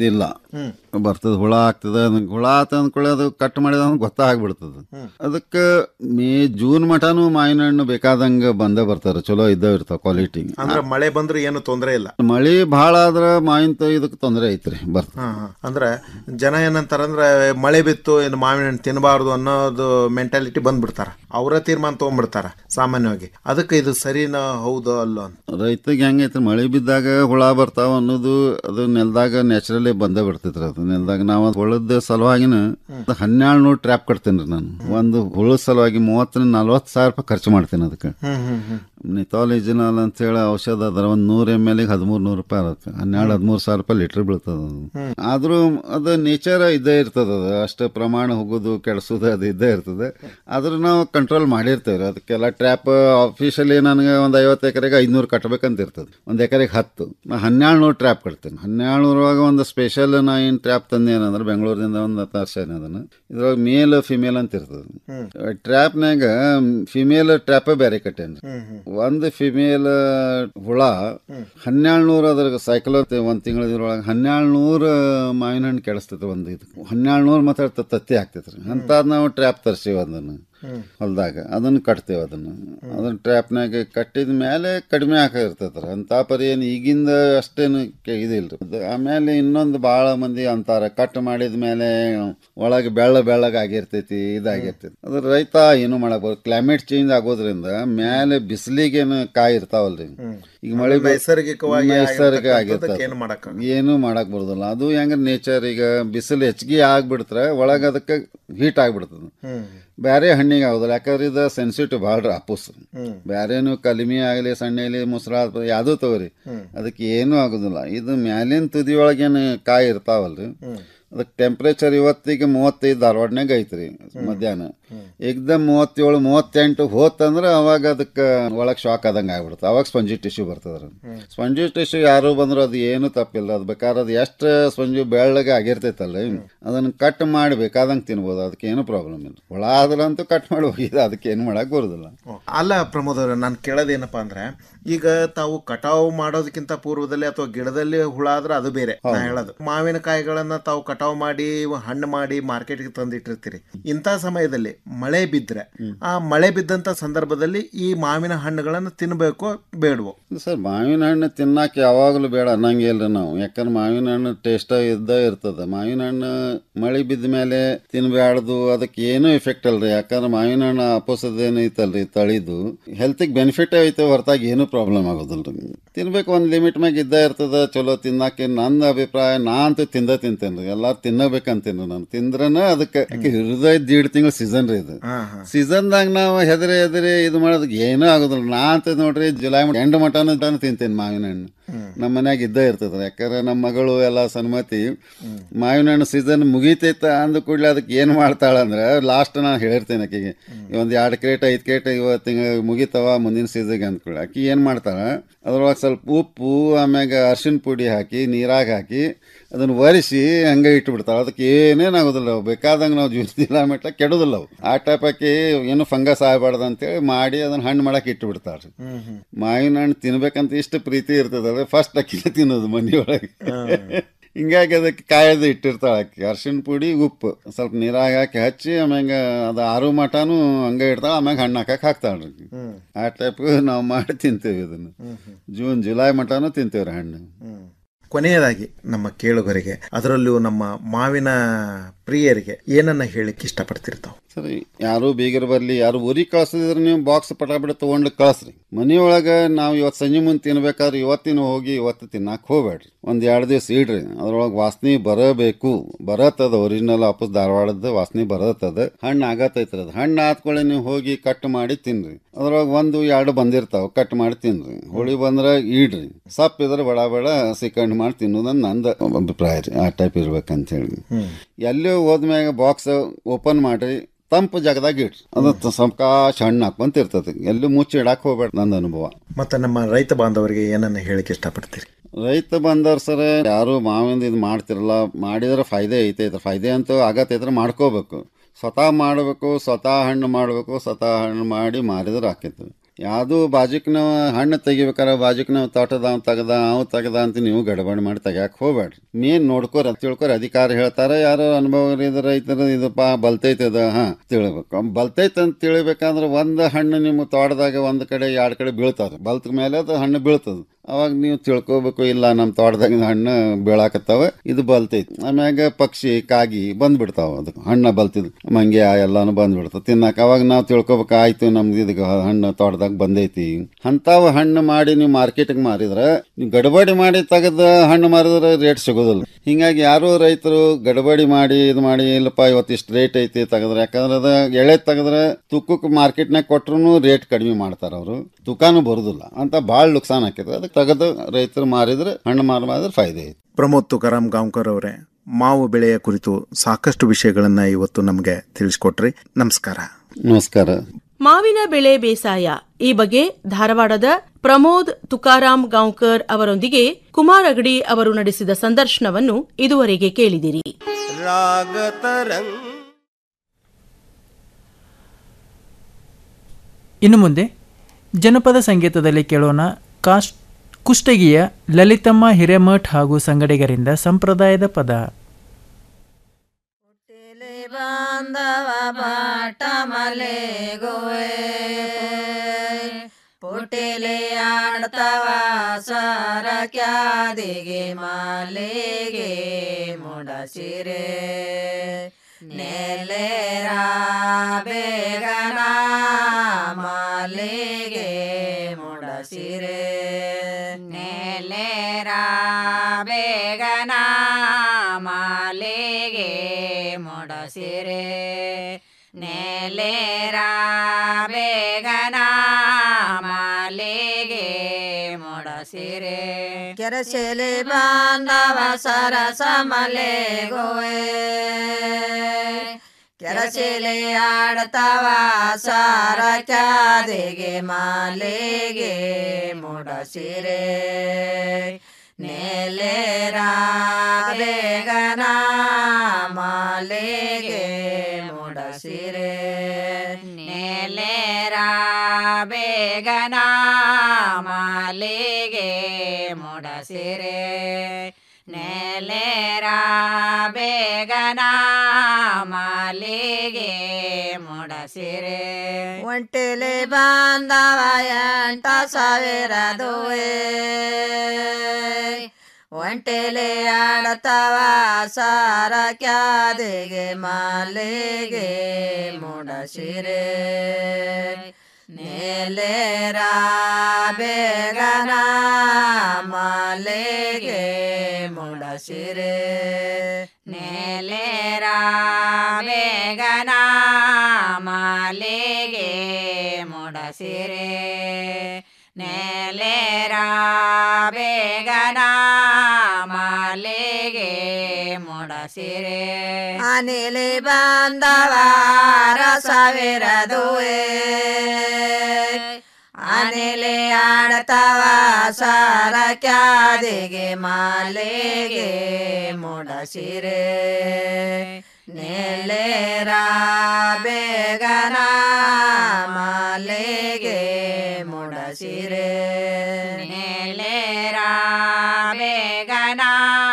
ಬರ್ತದ ಹುಳ ಆಗ್ತದ ಅದನ್ನ ಹುಳ ಆತ ಅಂದ್ಕೊಳ್ಳಿ ಅದು ಕಟ್ ಮಾಡಿದ ಗೊತ್ತಾಗ್ಬಿಡ್ತದ ಅದಕ್ಕೆ ಮೇ ಜೂನ್ ಮಟನು ಮಾವಿನ ಹಣ್ಣು ಬೇಕಾದಂಗ ಬಂದೇ ಬರ್ತಾರ ಚಲೋ ಇದ್ದಾವ ಇರ್ತಾವ ಕ್ವಾಲಿಟಿ ಅಂದ್ರೆ ಮಳೆ ಬಂದ್ರೆ ಏನು ತೊಂದರೆ ಇಲ್ಲ ಮಳಿ ಭಾಳ ಆದ್ರ ಮಾವಿನ ತ- ಇದಕ್ಕೆ ತೊಂದರೆ ಐತ್ರಿ ಬರ್ತ ಹಾ, ಹಾ. ಅಂದ್ರೆ ಜನ ಏನಂತಾರಂದ್ರೆ ಮಳೆ ಬಿತ್ತು ಏನು ಮಾವಿನ ಹಣ್ಣು ತಿನ್ನಬಾರ್ದು ಅನ್ನೋದು ಮೆಂಟಾಲಿಟಿ ಬಂದ್ಬಿಡ್ತಾರ ಅವರ ತೀರ್ಮಾನ ತಗೊಂಡ್ಬಿಡ್ತಾರ ಸಾಮಾನ್ಯವಾಗಿ ಅದಕ್ಕೆ ಇದು ಸರಿನಾ ಹೌದೋ ಅಲ್ಲೋ ಅಂತ ರೈತಗೆ ಹೆಂಗೈತ್ರಿ ಮಳೆ ಬಿದ್ದಾಗ ಹುಳ ಬರ್ತಾವ ಅನ್ನೋದು ಅದು ನೆಲದಾಗ ನ್ಯಾಚುರಲಿ ಬಂದೇ ಬಿಡ್ತೈತ್ರಿ ಅದು ನೆಲದಾಗ ನಾವು ಹುಳದ ಸಲುವಾಗಿನ ಹನ್ನೆರಡು ನೂರು ಟ್ರ್ಯಾಪ್ ಕಟ್ತೇನೆ ನಾನು ಒಂದು ಹುಳದ ಸಲುವಾಗಿ ಮೂವತ್ತರಿಂದ ನಲ್ವತ್ತು ಸಾವಿರ ರೂಪಾಯಿ ಖರ್ಚು ಮಾಡ್ತೇನೆ ಅದಕ್ಕೆ ಹ್ಮ್ ಹ್ಮ್ ಹ್ಮ್ ನಿಥಾಲಿಜಿನಲ್ ಅಂತ ಹೇಳಿ ಔಷಧ ಅದರ ಒಂದು ನೂರು ಎಮ್ ಎಲ್ ಹದಿಮೂರು ನೂರು ರೂಪಾಯಿ ಅದಕ್ಕೆ ಹನ್ನೆರಡು ಹದಿಮೂರು ಸಾವಿರ ರೂಪಾಯಿ ಲೀಟರ್ ಬೀಳ್ತದ ಅದು ಹ್ಮ್. ಆದ್ರೂ ಅದು ನೇಚರ್ ಇದ್ದೇ ಇರ್ತದ ಅದು ಅಷ್ಟು ಪ್ರಮಾಣ ಹೋಗೋದು ಕೆಡಿಸೋದು ಅದು ಇದ್ದೇ ಇರ್ತದೆ ಆದ್ರೂ ನಾವು ಕಂಟ್ರೋಲ್ ಮಾಡಿರ್ತೇವೆ ಅದಕ್ಕೆಲ್ಲ ಟ್ರ್ಯಾಪ್ ಆಫೀಷಿಯಲಿ ನನಗೆ ಒಂದು ಐವತ್ತು ಎಕರೆಗೆ ಐದುನೂರು ಕಟ್ಟಬೇಕಂತ ಇರ್ತದೆ ಒಂದು ಎಕರೆಗೆ ಹತ್ತು ನಾ ಹನ್ನೆರಡು ನೂರು ಟ್ರ್ಯಾಪ್ ಕಟ್ತೇನೆ ಹನ್ನೆರಡು ನೂರೊಳಗೆ ಒಂದು ಸ್ಪೆಷಲ್ ನಾ ಏನು ಟ್ರ್ಯಾಪ್ ತಂದೆ ಏನಂದ್ರೆ ಬೆಂಗಳೂರಿಂದ ಒಂದು ತರ್ಸೇನೆ ಅದನ್ನು ಇದ್ರೊಳಗೆ ಮೇಲ್ ಫಿಮೇಲ್ ಅಂತ ಇರ್ತದೆ ಹ್ಮ್. ಟ್ರ್ಯಾಪ್ನಾಗ ಫಿಮೇಲ್ ಟ್ರ್ಯಾಪೇ ಬೇರೆ ಕಟ್ಟೇನ್ರಿ ಹ್ಮ್ ಹ್ಮ್ ಒಂದು ಫಿಮೇಲ್ ಹುಳ ಹನ್ನೆರಡು ನೂರು ಅದ್ರ ಸೈಕಲ್ ಒಂದು ತಿಂಗಳ ಇದ್ರೊಳಗೆ ಹನ್ನೆರಡು ನೂರು ಮಾವಿನ ಹಣ್ಣು ಕೆಡಿಸ್ತೈತೆ ಒಂದು ಇದು ಹನ್ನೆರಡು ನೂರು ಮಾತ್ರ ತತ್ತಿ ಆಗ್ತೈತೆ ರೀ ಅಂಥದ್ದು ನಾವು ಟ್ರ್ಯಾಪ್ ತರ್ಸೀವಿ ಅದನ್ನು ಹ್ಮ್. ಹೊಲದಾಗ ಅದನ್ನು ಕಟ್ತೇವೆ ಅದನ್ನು ಅದನ್ನ ಟ್ರ್ಯಾಪ್ನಾಗ ಕಟ್ಟಿದ ಮೇಲೆ ಕಡಿಮೆ ಹಾಕಿರ್ತೈತೆ ಅಂತ ಪರಿ ಏನು ಈಗಿಂದ ಅಷ್ಟೇನು ಕೆ- ಇದಿಲ್ರಿ ಅದು ಆಮೇಲೆ ಇನ್ನೊಂದು ಭಾಳ ಮಂದಿ ಅಂತಾರ ಕಟ್ ಮಾಡಿದ ಮೇಲೆ ಒಳಗೆ ಬೆಳ್ಳ ಬೆಳ್ಳಗೆ ಆಗಿರ್ತೈತಿ ಇದಾಗಿರ್ತೈತಿ ಅದು ರೈತ ಏನು ಮಾಡಕ್ ಬರ್ ಕ್ಲೈಮೇಟ್ ಚೇಂಜ್ ಆಗೋದ್ರಿಂದ ಮೇಲೆ ಬಿಸಿಲಿಗೇನು ಕಾಯಿ ಇರ್ತಾವಲ್ರಿ ಈಗ ಮಳೆ ಬ- ನೈಸರ್ಗಿಕವಾಗಿ ನೈಸರ್ಗಿಕ ಆಗಿರ್ತಕ್ಕಂಥದ್ದಕ್ಕೆ ಆಗಿರ್ತಾವ ಏನು ಮಾಡಕ್ ಏನು ಮಾಡಕ್ ಬರೋದಿಲ್ಲ ಅದು ಹೆಂಗ ನೇಚರ್ ಈಗ ಬಿಸಿಲು ಹೆಚ್ಚಿಗೆ ಆಗ್ಬಿಡ್ತಾರೆ ಒಳಗೆ ಅದಕ್ಕೆ ಹೀಟ್ ಆಗ್ಬಿಡ್ತದೆ ಹ್ಮ್. ಬೇರೆ ಹಣ್ಣಿಗೆ ಆಗೋದಿಲ್ಲ ಯಾಕಂದ್ರೆ ಇದು ಸೆನ್ಸಿಟಿವ್ ಭಾಳ ಅಪ್ಪುಸ್ ಹ್ಮ್. ಬೇರೆನು ಕಲಿಮಿ ಆಗಲಿ ಸಣ್ಣಲಿ ಮೊಸರು ಆಗ್ಬೋದು ಯಾವುದೂ ತಗೋರಿ ಹ್ಮ್. ಅದಕ್ಕೆ ಏನೂ ಆಗೋದಿಲ್ಲ ಇದು ಮ್ಯಾಲಿನ ತುದಿಯೊಳಗೇನು ಕಾಯಿ ಇರ್ತಾವಲ್ರಿ ಅದಕ್ಕೆ ಟೆಂಪ್ರೇಚರ್ ಇವತ್ತಿಗೆ ಮೂವತ್ತೈದು ಧಾರವಾಡನಾಗ ಐತ್ರಿ ಮಧ್ಯಾಹ್ನ ಏಕ್ದಮ್ ಮೂವತ್ತೇಳು ಮೂವತ್ತೆಂಟು ಹೋತಂದ್ರೆ ಅವಾಗ ಅದಕ್ಕೆ ಒಳಗೆ ಶಾಕ್ ಆದಂಗೆ ಆಗ್ಬಿಡುತ್ತೆ ಅವಾಗ ಸ್ಪಂಜಿ ಟಿಶ್ಯೂ ಬರ್ತದ ಸ್ಪಂಜಿ ಟಿಶ್ಯೂ ಯಾರು ಬಂದ್ರು ಅದು ಏನು ತಪ್ಪಿಲ್ಲ ಅದು ಬೇಕಾದ್ರೆ ಅದು ಎಷ್ಟು ಸ್ಪಂಜು ಬೆಳ್ಳಗೆ ಆಗಿರ್ತೈತಲ್ಲ ಅದನ್ನು ಕಟ್ ಮಾಡಿ ಬೇಕಾದಂಗೆ ತಿನ್ಬೋದು ಅದಕ್ಕೆ ಏನು ಪ್ರಾಬ್ಲಮ್ ಇಲ್ಲ ಹುಳ ಆದ್ರಂತೂ ಕಟ್ ಮಾಡಿ ಹೋಗಿದೆ ಅದಕ್ಕೆ ಏನು ಮಾಡಕ್ ಬರೋದಿಲ್ಲ ಅಲ್ಲ ಪ್ರಮೋದ್ ಅವ್ರೆ ನಾನು ಕೇಳೋದೇನಪ್ಪ ಅಂದ್ರೆ ಈಗ ತಾವು ಕಟಾವು ಮಾಡೋದಕ್ಕಿಂತ ಪೂರ್ವದಲ್ಲಿ ಅಥವಾ ಗಿಡದಲ್ಲಿ ಹುಳ ಆದ್ರೆ ಅದು ಬೇರೆ ನಾ ಹೇಳೋದು ಮಾವಿನಕಾಯಿಗಳನ್ನ ತಾವು ಕಟಾವು ಮಾಡಿ ಹಣ್ಣು ಮಾಡಿ ಮಾರ್ಕೆಟ್ಗೆ ತಂದಿಟ್ಟಿರ್ತೀರಿ ಇಂಥ ಸಮಯದಲ್ಲಿ ಮಳೆ ಬಿದ್ದರೆ ಆ ಮಳೆ ಬಿದ್ದಂಥ ಸಂದರ್ಭದಲ್ಲಿ ಈ ಮಾವಿನ ಹಣ್ಣುಗಳನ್ನು ತಿನ್ನಬೇಕೋ ಬೇಡವೋ ಸರ್ ಮಾವಿನ ಹಣ್ಣು ತಿನ್ನಕ್ಕೆ ಯಾವಾಗಲೂ ಬೇಡ ಅನ್ನಂಗೆ ಇಲ್ರಿ ನಾವು ಯಾಕಂದ್ರೆ ಮಾವಿನ ಹಣ್ಣು ಟೇಸ್ಟ್ ಇದ್ದ ಇರ್ತದೆ ಮಾವಿನ ಹಣ್ಣು ಮಳೆ ಬಿದ್ದ ಮೇಲೆ ತಿನ್ಬ್ಯಾಡ್ದು ಅದಕ್ಕೆ ಏನೂ ಎಫೆಕ್ಟ್ ಅಲ್ರಿ ಯಾಕಂದ್ರೆ ಮಾವಿನ ಹಣ್ಣು ಅಪೋಸದ ಏನೈತಲ್ರಿ ತಳಿದು ಹೆಲ್ತಿಗೆ ಬೆನಿಫಿಟ್ ಐತೆ ಹೊರತಾಗಿ ಏನೂ ಪ್ರಾಬ್ಲಮ್ ಆಗೋದಿಲ್ರಿ ತಿನ್ಬೇಕು ಒಂದು ಲಿಮಿಟ್ ಮ್ಯಾಗ ಇದ್ದ ಇರ್ತದ ಚಲೋ ತಿನ್ನಕ್ಕೆ ನನ್ನ ಅಭಿಪ್ರಾಯ ನಾ ಅಂತೂ ತಿಂದ ತಿಂತೇನ್ರಿ ಎಲ್ಲಾರು ತಿನ್ನಬೇಕಂತೀನಿ ನಾನು ತಿಂದ್ರನ ಅದಕ್ಕೆ ಯಾಕೆ ಹೃದಯ ದೀಡ್ ತಿಂಗಳು ಸೀಸನ್ ರೀ ಇದು ಸೀಸನ್ದಾಗ ನಾವು ಹೆದರಿ ಹೆದರಿ ಇದು ಮಾಡೋದಕ್ಕೆ ಏನೂ ಆಗೋದಿಲ್ಲ ನಾ ಅಂತ ನೋಡ್ರಿ ಜುಲೈ ಎಂಡ್ ಮಟನು ತಾನು ತಿಂತೇನೆ ಮಾವಿನ ಹಣ್ಣು ನಮ್ಮ ಮನ್ಯಾಗ ಇದ್ದೇ ಇರ್ತದೆ ಯಾಕಂದ್ರೆ ನಮ್ಮ ಮಗಳು ಎಲ್ಲ ಸನ್ಮತಿ ಮಾವಿನ ಹಣ್ಣು ಸೀಸನ್ ಮುಗೀತೈತ ಅಂದ ಕೂಡಲೇ ಅದಕ್ಕೆ ಏನು ಮಾಡ್ತಾಳೆ ಅಂದ್ರೆ ಲಾಸ್ಟ್ ನಾನು ಹೇಳಿರ್ತೇನೆ ಆಕೆಗೆ ಒಂದು ಎರಡು ಕ್ರೇಟ್ ಐದು ಕ್ರೇಟ್ ಇವತ್ತು ತಿಂಗ ಮುಗಿತಾವ ಮುಂದಿನ ಸೀಸನ್ಗೆ ಅಂದ್ಕೊಳ್ಳಿ ಆಕೆ ಏನು ಮಾಡ್ತಾಳೆ ಅದ್ರೊಳಗೆ ಸ್ವಲ್ಪ ಉಪ್ಪು ಆಮ್ಯಾಗ ಅರ್ಶಿನ ಪುಡಿ ಹಾಕಿ ನೀರಾಗ ಹಾಕಿ ಅದನ್ನು ಒರೆಸಿ ಹಂಗೆ ಇಟ್ಬಿಡ್ತಾಳೆ ಅದಕ್ಕೆ ಏನೇನಾಗೋದಿಲ್ಲ ಅವು ಬೇಕಾದಂಗೆ ನಾವು ಜ್ಯೂಸ್ ಇಲ್ಲ ಮೆಟ್ಲ ಕೆಡೋದಿಲ್ಲ ಅವು ಆ ಟೈಪ್ ಹಾಕಿ ಏನು ಫಂಗಸ್ ಆಗಬಾರ್ದು ಅಂತೇಳಿ ಮಾಡಿ ಅದನ್ನು ಹಣ್ಣು ಮಾಡಕ್ಕೆ ಇಟ್ಬಿಡ್ತಾಳೆ ಮಾವಿನ ಹಣ್ಣು ತಿನ್ಬೇಕಂತ ಇಷ್ಟು ಪ್ರೀತಿ ಇರ್ತದಲ್ಲ ಫಸ್ಟ್ ಅಕ್ಕಿನ ತಿನ್ನೋದು ಮನೆಯೊಳಗೆ ಹಿಂಗಾಗಿ ಅದಕ್ಕೆ ಕಾಯ್ದು ಇಟ್ಟಿರ್ತಾಳೆ ಅಕ್ಕಿ ಅರ್ಶಿನ ಪುಡಿ ಉಪ್ಪು ಸ್ವಲ್ಪ ನೀರಾಗ ಹಾಕಿ ಹಚ್ಚಿ ಆಮ್ಯಾಗ ಅದು ಆರು ಮಟನು ಹಂಗೆ ಇಡ್ತಾಳೆ ಆಮ್ಯಾಗ ಹಣ್ಣು ಹಾಕಕ್ಕೆ ಹಾಕ್ತಾಳ್ರಿ ಆ ಟೈಪ್ ನಾವು ಮಾಡಿ ತಿಂತೇವೆ ಇದನ್ನು ಜೂನ್ ಜುಲೈ ಮಟನು ತಿಂತೇವೆ ರೀ ಹಣ್ಣು ಕೊನೆಯದಾಗಿ ನಮ್ಮ ಕೇಳುಗರಿಗೆ ಅದರಲ್ಲೂ ನಮ್ಮ ಮಾವಿನ ಪ್ರಿಯರಿಗೆ ಏನನ್ನ ಹೇಳಿಕ್ಕೆ ಇಷ್ಟಪಡ್ತಿರ್ತಾವೆ ಸರಿ ಯಾರು ಬೀಗರು ಬರಲಿ ಯಾರು ಊರಿಗೆ ಕಳ್ಸಿದ್ರೆ ನೀವು ಬಾಕ್ಸ್ ಪಟಾಬಿಡ ತೊಗೊಂಡು ಕಳಿಸ್ರಿ ಮನೆಯೊಳಗೆ ನಾವು ಇವತ್ತು ಸಂಜೆ ಮುಂದೆ ತಿನ್ಬೇಕಾದ್ರೆ ಇವತ್ತಿನ ಹೋಗಿ ಇವತ್ತು ತಿನ್ನಕ್ಕೆ ಹೋಗ್ಬೇಡ್ರಿ ಒಂದು ಎರಡು ದಿವಸ ಇಡ್ರಿ ಅದ್ರೊಳಗೆ ವಾಸನೆ ಬರಬೇಕು ಬರತ್ತದ ಒರಿಜಿನಲ್ ವಾಪಸ್ ಧಾರವಾಡದ ವಾಸನೆ ಬರತ್ತದ ಹಣ್ಣು ಆಗತ್ತೈತ್ರಿ ಅದು ಹಣ್ಣು ಆದ್ಕೊಳ್ಳಿ ನೀವು ಹೋಗಿ ಕಟ್ ಮಾಡಿ ತಿನ್ರಿ ಅದ್ರೊಳಗೆ ಒಂದು ಎರಡು ಬಂದಿರ್ತಾವ ಕಟ್ ಮಾಡಿ ತಿನ್ರಿ ಹೋಳಿ ಬಂದ್ರೆ ಇಡ್ರಿ ಸಪ್ ಇದ್ರೆ ಬಡ ಬಡ ಸಿಕ್ಕಂಡು ಮಾಡಿ ತಿನ್ನೋದನ್ನ ನಂದು ಅಭಿಪ್ರಾಯ ರೀ ಆ ಟೈಪ್ ಇರ್ಬೇಕಂತ ಹೇಳಿ ಎಲ್ಲೇ ಹೋದ್ಮ್ಯಾಗ ಬಾಕ್ಸ್ ಓಪನ್ ಮಾಡ್ರಿ ತಂಪು ಜಾಗದಾಗ ಇಡ್ರಿ ಅದು ಸಂಕಾಶ ಹಣ್ಣು ಹಾಕೊಂತ ಇರ್ತದೆ ಎಲ್ಲೂ ಮುಚ್ಚಿ ಇಡಕ್ಕೆ ಹೋಗ್ಬೇಡ ನಂದು ಅನುಭವ ಮತ್ತೆ ನಮ್ಮ ರೈತ ಬಾಂಧವರಿಗೆ ಏನನ್ನ ಹೇಳಿಕ್ಕೆ ಇಷ್ಟಪಡ್ತೀರಿ ರೈತ ಬಂದವ್ರು ಸರ ಯಾರು ಮಾವಿಂದ ಇದು ಮಾಡ್ತಿರಲ್ಲ ಮಾಡಿದ್ರೆ ಫಾಯ್ದೆ ಐತೈತೆ ಫಾಯ್ದೆ ಅಂತೂ ಆಗತ್ತೈತ್ರ ಮಾಡ್ಕೋಬೇಕು ಸ್ವತಃ ಮಾಡಬೇಕು ಸ್ವತಃ ಹಣ್ಣು ಮಾಡಬೇಕು ಸ್ವತಃ ಹಣ್ಣು ಮಾಡಿ ಮಾರಿದ್ರೆ ಆಕೈತೆ ಯಾವುದು ಬಾಜುಕ್ನವ ಹಣ್ಣು ತೆಗಿಬೇಕಾರೆ ಬಾಜುಕ್ನವ ತೋಟದ ಅವ್ ತೆಗ್ದ ಅವ್ ತೆಗ್ದ ಅಂತ ನೀವು ಗಡಬಡಿ ಮಾಡಿ ತೆಗ್ಯಾಕ ಹೋಗ್ಬೇಡ್ರಿ ಮೇನ್ ನೋಡ್ಕೋರಿ ತಿಳ್ಕೊರಿ ಅಧಿಕಾರ ಹೇಳ್ತಾರ ಯಾರೋ ಅನುಭವ ಇದ್ರ ರೈತರ ಇದಪ್ಪ ಬಲ್ತೈತೆ ಅದ ಹಾ ತಿಳ್ಬೇಕು ಬಲ್ತೈತೆ ಅಂತ ತಿಳಿಬೇಕಂದ್ರೆ ಒಂದು ಹಣ್ಣು ನಿಮ್ಮ ತೋಟದಾಗ ಒಂದು ಕಡೆ ಎರಡು ಕಡೆ ಬೀಳ್ತಾವ ಬಲ್ತ ಮೇಲೆ ಅದು ಹಣ್ಣು ಬೀಳ್ತದ ಅವಾಗ ನೀವು ತಿಳ್ಕೊಬೇಕು ಇಲ್ಲ ನಮ್ಮ ತೋಟದಾಗಿನ ಹಣ್ಣು ಬೀಳಾಕತ್ತಾವ ಇದು ಬಲ್ತೈತಿ ಆಮ್ಯಾಗ ಪಕ್ಷಿ ಕಾಗಿ ಬಂದ್ಬಿಡ್ತಾವ ಅದು ಹಣ್ಣು ಬಲ್ತಿದ್ ಮಂಗ್ಯ ಎಲ್ಲಾನು ಬಂದ್ಬಿಡ್ತಾವ ತಿನ್ನಾಕ ಅವಾಗ ನಾವು ತಿಳ್ಕೊಬೇಕು ಆಯ್ತು ನಮ್ದು ಇದಕ್ಕೆ ಹಣ್ಣು ತೋಟದಾಗ ಬಂದೈತಿ ಅಂತಾವ ಹಣ್ಣು ಮಾಡಿ ನೀವು ಮಾರ್ಕೆಟ್ಗೆ ಮಾರಿದ್ರೆ ನೀವು ಗಡಬಡಿ ಮಾಡಿ ತೆಗೆದ ಹಣ್ಣು ಮಾರಿದ್ರೆ ರೇಟ್ ಸಿಗೋದಿಲ್ಲ ಹಿಂಗಾಗಿ ಯಾರು ರೈತರು ಗಡಬಡಿ ಮಾಡಿ ಇದು ಮಾಡಿ ಇಲ್ಲಪ್ಪ ಇವತ್ತು ಇಷ್ಟು ರೇಟ್ ಐತಿ ತೆಗೆದ್ರೆ ಯಾಕಂದ್ರೆ ಅದ ಎಳೆ ತೆಗೆದ್ರೆ ತುಕ್ಕಕ್ಕೆ ಮಾರ್ಕೆಟ್ನಾಗ ಕೊಟ್ರು ರೇಟ್ ಕಡಿಮೆ ಮಾಡ್ತಾರ ಅವರು ತುಕಾನು ಬರುದಿಲ್ಲ ಅಂತ ಭಾಳ ನುಕ್ಸಾನ್ ಆಕೈತೆ ಅದಕ್ಕೆ ತೆಗೆದು ರೈತರು ಮಾರಿದ್ರೆ ಹಣ್ಣು ಮಾರ ಮಾಡಿದ್ರೆ ಫಾಯ್ದೆ ಐತಿ ಪ್ರಮೋದ್ ತುಕಾರಾಮ್ ಗಾಂವ್ಕರ್ ಅವರೇ ಮಾವು ಬೆಳೆಯ ಕುರಿತು ಸಾಕಷ್ಟು ವಿಷಯಗಳನ್ನ ಇವತ್ತು ನಮಗೆ ತಿಳಿಸ್ಕೊಟ್ರಿ ನಮಸ್ಕಾರ ನಮಸ್ಕಾರ ಮಾವಿನ ಬೆಳೆ ಬೇಸಾಯ ಈ ಬಗ್ಗೆ ಧಾರವಾಡದ ಪ್ರಮೋದ್ ತುಕಾರಾಮ್ ಗಾಂವ್ಕರ್ ಅವರೊಂದಿಗೆ ಕುಮಾರ್ ಅಗಡಿ ಅವರು ನಡೆಸಿದ ಸಂದರ್ಶನವನ್ನು ಇದುವರೆಗೆ ಕೇಳಿದಿರಿ ರಾಗ ತರಂಗ ಇನ್ನು ಮುಂದೆ ಜನಪದ ಸಂಗೀತದಲ್ಲಿ ಕೇಳೋಣ ಕಾಶ್ ಕುಷ್ಟಗಿಯ ಲಲಿತಮ್ಮ ಹಿರೇಮಠ್ ಹಾಗೂ ಸಂಗಡಿಗರಿಂದ ಸಂಪ್ರದಾಯದ ಪದ ಬಾಂಧವ ಬಾಟ ಮಲೆ ಗೋವೆ ಪುಟಿಲೆ ಆಡ್ತವ ಸಾರ ಕ್ಯಾದಿಗೆ ಮಾಲೆಗೆ ಮುಡಸಿರೆ ನೆಲೆರ ಬೇಗನ ಮಾಲೆಗೆ ಮುಡಸಿರೆ ನೆಲೆರ ಬೇಗನ ಮಾಲೆಗೆ ಮುಡಸಿರೆ ನೆಲೆರ ಬೇಗನ ಮಾಲೆಗೆ ಮುಡಸಿರೆ ಕೆರಸೆಲೆ ಬಾಂಧವ ಸರಸ ಮಲೆ ಗೋವೆ ಕೆರಸೆಲೆ ಆಡ್ತವ ಸಾರ ಕ್ಯಾದೆಗೆ ಮಾಲೆಗೆ ಮುಡಸಿರೆ ನೆಲೆರ ಬೇಗನ ಮಾಲೆಗೆ ಮುಡಸಿರೆ ನೆಲೆರ ಬೇಗನ ಮಾಲೆಗೆ ಮುಡಸಿರೆ ನೆಲೆರ ಬೇಗನ ಮಾಲೆಗೆ ಮುಡಸಿರೆ ಒಂಟೆಲೆ ಬಾಂಧವ ಎಂಟ ಸಾವಿರ ದುವೆ ಒಂಟೆಲೆ ಆಡತವ ಸಾರ ಕ್ಯಾದೆಗೆ ಮಾಲೆಗೆ ಮುಡಸಿರೆ ನೆಲೆರ ಬೇಗನ ಮಾಲೆಗೆ ಮುಡಸಿರೆ ನೆಲೆರ ಬೇಗನ ಮಾಲೆಗೆ ಮುಡಸಿರೆ ನೆಲೆರ ಬೇಗನ ಮಾಲೆಗೆ ಮುಡಸಿರೆ ಅನಿಲೆ ಬಾಂಧವ ಸಾವಿರ ದುವೆ ಅನಿಲೆ ಆಡತವ ಸಾರ ಕ್ಯಾದಿಗೆ ಮಾಲೆಗೆ ಮುಡಸಿರೆ ನೆಲೆರ ಬೇಗನ ಮಾಲೆಗೆ ಮುಡಸಿರೆ ನೆಲೆರ ಬೇಗನ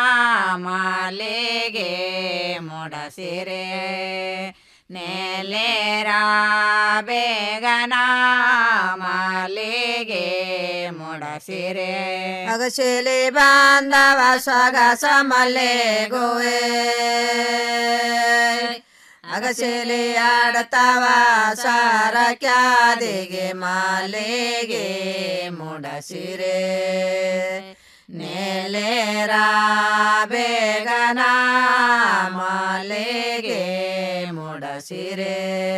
ಮಾಲೆಗೆ ಮುಡಸಿರೆ ನೆಲೆರ ಬೇಗನ ಮಾಲೆಗೆ ಮುಡಸಿರೆ ಅಗಸೆಲೆ ಬಾಂಧವ ಸಗಸ ಮಲೆ ಗೋವೆ ಅಗಸೆಲೆ ಆಡತವ ಸಾರ ಕ್ಯಾದಿಗೆ ಮಾಲೆಗೆ ಮುಡಸಿರೆ ನೆಲೆರ ಬೇಗನ ಮಾಲೆಗೆ ಮುಡಸಿರೆ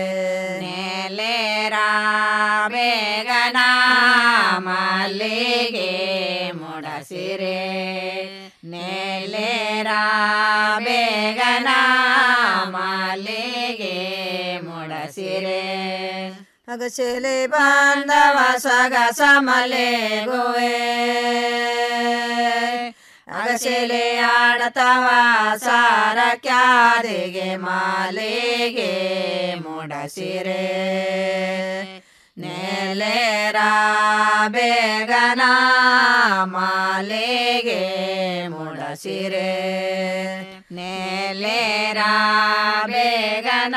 ನೆಲೆರ ಬೇಗನ ಮಾಲೆಗೆ ಮುಡಸಿರೆ ನೆಲೆರ ಬೇಗನ ಮಾಲೆಗೆ ಮುಡಸಿರೆ ಅಗಸೆಲೆ ಬಾಂಧವ ಸಗಸ ಮಲೆ ಗೋವೆ ಅಗಸೆಲೆ ಆಡತವ ಸಾರ ಕ್ಯಾದೆಗೆ ಮಾಲೆಗೆ ಮುಡಸಿರೆ ನೆಲೆರ ಬೇಗನ ಮಾಲೆಗೆ ಮುಡಸಿರೆ ನೆಲೆರ ಬೇಗನ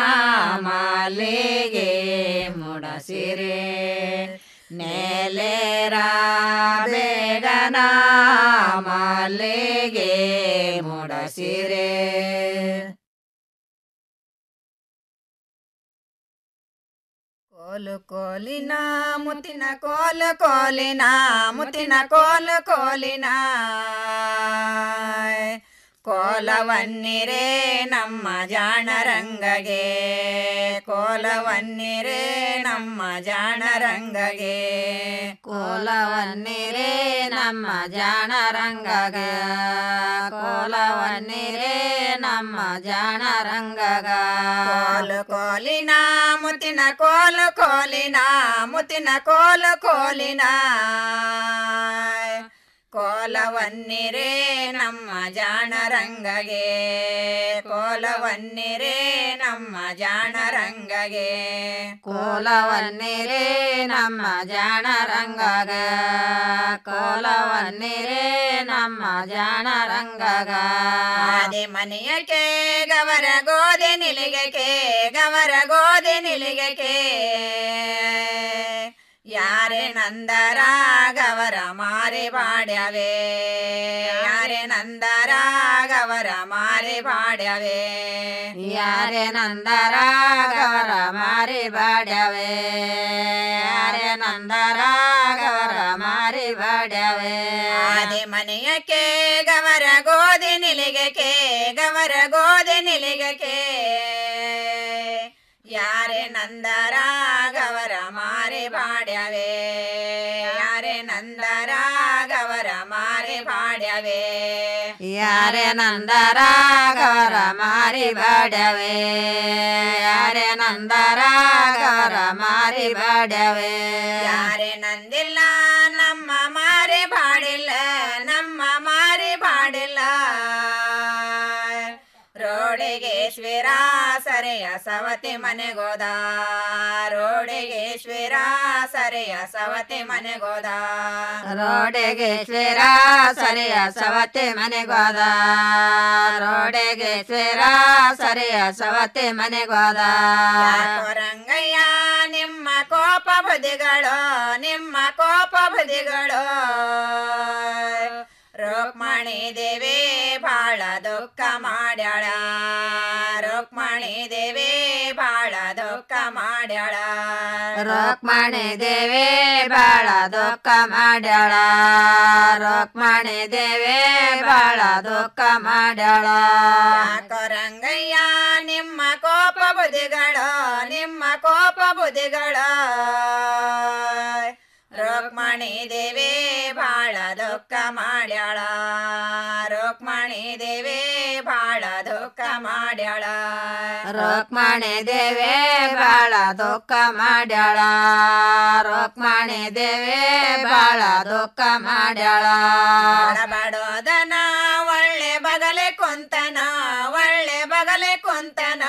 ಮಾಲೆಗೆ ಮುಡಸಿರೆ ನೆಲೆರ ಬೇಗನ ಮಾಲೆಗೆ ಮುಡಸಿರೆ ಕೋಲು ಕೋಲಿನ ಮುತ್ತಿನ ಕೋಲು ಕೋಲಿನ ಮುತ್ತಿನ ಕೋಲು ಕೋಲಿನ ಕೋಲವನ್ನಿರೇ ನಮ್ಮ ಜಾಣರಂಗಗೆ ಕೋಲವನ್ನಿರೇ ನಮ್ಮ ಜಾಣರಂಗಗೆ ಕೋಲವನ್ನಿರೇ ನಮ್ಮ ಜಾಣರಂಗಗ ಕೋಲವನ್ನಿರೇ ನಮ್ಮ ಜಾಣರಂಗಗ ಕೋಲು ಕೋಲಿನ ಮುತ್ತಿನ ಕೋಲು ಕೋಲಿನ ಮುತ್ತಿನ ಕೋಲು ಕೋಲಿನ ಕೋಲವನ್ನಿರೇ ನಮ್ಮ ಜಾಣರಂಗಗೆ ಕೋಲವನ್ನಿರೇ ನಮ್ಮ ಜಾಣರಂಗಗೆ ಕೋಲವನ್ನಿರೇ ನಮ್ಮ ಜಾಣರಂಗಗ ಕೋಲವನ್ನಿರೇ ನಮ್ಮ ಜಾಣರಂಗಗ ಆದಿ ಮನೆಯಕ್ಕೆ ಗವರ ಗೋಧಿ ನಿಲಿಗೆಕೆ ಗವರ ಗೋಧಿ ನಿಲಿಗೆಕೆ ಯಾರೇ ನಂದರ ಗವರ ಮಾರಿ ಬಾಡ್ಯವೆ ಯಾರೇ ನಂದರ ಗವರ ಮಾರಿ ಬಾಡ್ಯವೆ ಯಾರೇ ನಂದರ ಗವರ ಮಾರಿ ಬಾಡ್ಯವೆ ಯಾರೇ ನಂದರ ಗವರ ಮಾರಿ ಬಾಡ್ಯವೆ ಆದಿ ಮನೆಯಕ್ಕೆ ಗವರ ಗೋಧಿ ನಿಲಿಗೆಕೆ ಗವರ ಗೋಧಿ ನಿಲಿಗೆಕೆ ಯಾರೇ ನಂದರ ಗವರ ಮಾರಿ ಬಾಡ್ಯವೆ ಯಾರೇ ನಂದರ ಗವರ ಮಾರಿ ಬಾಡ್ಯವೆ ಯಾರೇ ನಂದರ ಗವರ ಮಾರಿ ಬಾಡ್ಯವೆ ಯಾರೇ ನಂದರ ಗವರ ಮಾರಿ ಬಾಡ್ಯವೆ ಯಾರೇ ನಂದಿಲ್ಲ ನಮ್ಮ ಮಾರಿ ಬಾಡಿಲ್ಲ ನಮ್ಮ ಮಾರಿ ಬಾಡಿಲ್ಲ ರೋಡಿಗೇಶ್ವರ ಸರೆಯ ಸವತಿ ಮನೆಗೋದ ರೋಡಿಗೇಶ್ವರ ಸರೆಯ ಸವತಿ ಮನೆಗೋದ ರೋಡಿಗೇಶ್ವರ ಸರೆಯ ಸವತಿ ಮನೆಗೋದ ರೋಡಿಗೇಶ್ವರ ಸರೆಯ ಸವತಿ ಮನೆಗೋದ ರಂಗಯ್ಯ ನಿಮ್ಮ ಕೋಪ ಬದಿಗಳು ನಿಮ್ಮ ಕೋಪ ಬದಿಗಳು ರುಕ್ಮಣಿ ದೇವಿ ಬಾಳ ದುಃಖ ಮಾಡ್ಯಾಳ ರುಕ್ಮಣಿ ದೇವಿ ಬಾಳ ದುಃಖ ಮಾಡ್ಯಾಳ ರುಕ್ಮಣಿ ದೇವಿ ಬಾಳ ದುಃಖ ಮಾಡ್ಯಾಳ ರುಕ್ಮಣಿ ದೇವಿ ಬಾಳ ದುಃಖ ಮಾಡ್ಯಾಳ ರಂಗಯ್ಯ ನಿಮ್ಮ ಕೋಪ ಬುದ್ಧಿಗಳು ನಿಮ್ಮ ಕೋಪ ಬುದ್ಧಿಗಳು ರುಕ್ಮಣಿ ದೇವಿ ಬಾಳ ದುಃಖ ಮಾಡ್ಯಾಳ ರುಕ್ಮಣಿ ದೇವಿ ಬಾಳ ದುಃಖ ಮಾಡ್ಯಾಳ ರುಕ್ಮಣಿ ದೇವಿ ಬಾಳ ದುಃಖ ಮಾಡ್ಯಾಳ ರುಕ್ಮಣಿ ದೇವಿ ಬಾಳ ದುಃಖ ಮಾಡ್ಯಾಳ ಬಡೋದನ ಒಳ್ಳೆ ಬಗಲೆ ಕುಂತನ ಒಳ್ಳೆ ಬಗಲೆ ಕುಂತನ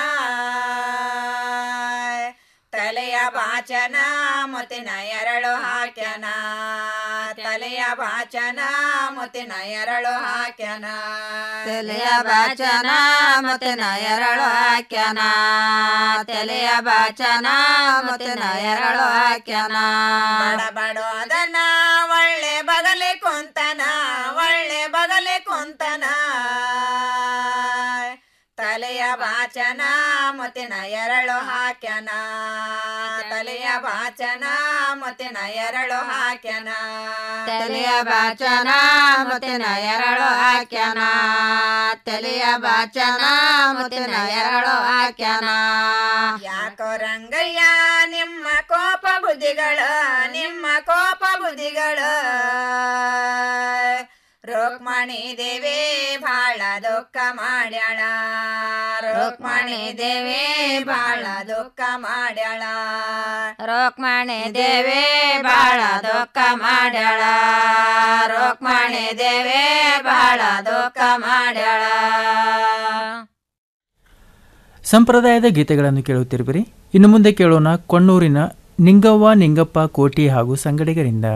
ತಲೆಯ ಬಾಚನ ಮುತ್ತಿನ ಎರಳು ಹಾಕ್ಯನ ತಲೆಯ ಬಾಚನ ಮುತ್ತಿನ ಎರಳು ಹಾಕ್ಯನ ತಲೆಯ ಬಾಚನ ಮುತ್ತಿನ ಎರಳು ಹಾಕ್ಯನ ತಲೆಯ ಬಾಚನ ಮುತ್ತಿನ ಎರಳು ಹಾಕ್ಯನ ಬಡ ಬಡೋದನ ಒಳ್ಳೆ ಬಗಲೆ ಕುಂತನ ಒಳ್ಳೆ ಬಗಲೆ ಕುಂತನ ತಲೆಯ ಬಾಚನ ಮುತ್ತಿನ ಎರಳು ಹಾಕ್ಯನ ತಲೆಯ ಬಾಚನ ಮುತ್ತಿನ ಎರಳು ಹಾಕ್ಯನ ತಲೆಯ ಬಾಚನ ಮುತ್ತಿನ ಎರಳು ಹಾಕ್ಯನ ತಲೆಯ ಬಾಚನ ಮುತ್ತಿನ ಎರಳು ಹಾಕ್ಯನ ಯಾಕೋ ರಂಗಯ್ಯ ನಿಮ್ಮ ಕೋಪ ಬುದ್ಧಿಗಳ ನಿಮ್ಮ ಕೋಪ ಬುದ್ಧಿಗಳ ರುಕ್ಮಣಿ ದೇವಿ ಬಾಳ ದುಃಖ ಮಾಡ್ಯಾಳ ರುಕ್ಮಣಿ ದೇವಿ ಬಾಳ ದುಃಖ ಮಾಡ್ಯಾಳ ರುಕ್ಮಣಿ ದೇವಿ ಬಾಳ ದುಃಖ ಮಾಡ್ಯಾಳ ರುಕ್ಮಣಿ ದೇವಿ ಬಾಳ ದುಃಖ ಮಾಡ್ಯಾಳ ಸಂಪ್ರದಾಯದ ಗೀತೆಗಳನ್ನು ಕೇಳುತ್ತಿರುವಿರಿ ಇನ್ನು ಮುಂದೆ ಕೇಳೋಣ ಕೊಣ್ಣೂರಿನ ನಿಂಗವ್ವ ನಿಂಗಪ್ಪ ಕೋಟಿ ಹಾಗೂ ಸಂಗಡಿಗರಿಂದ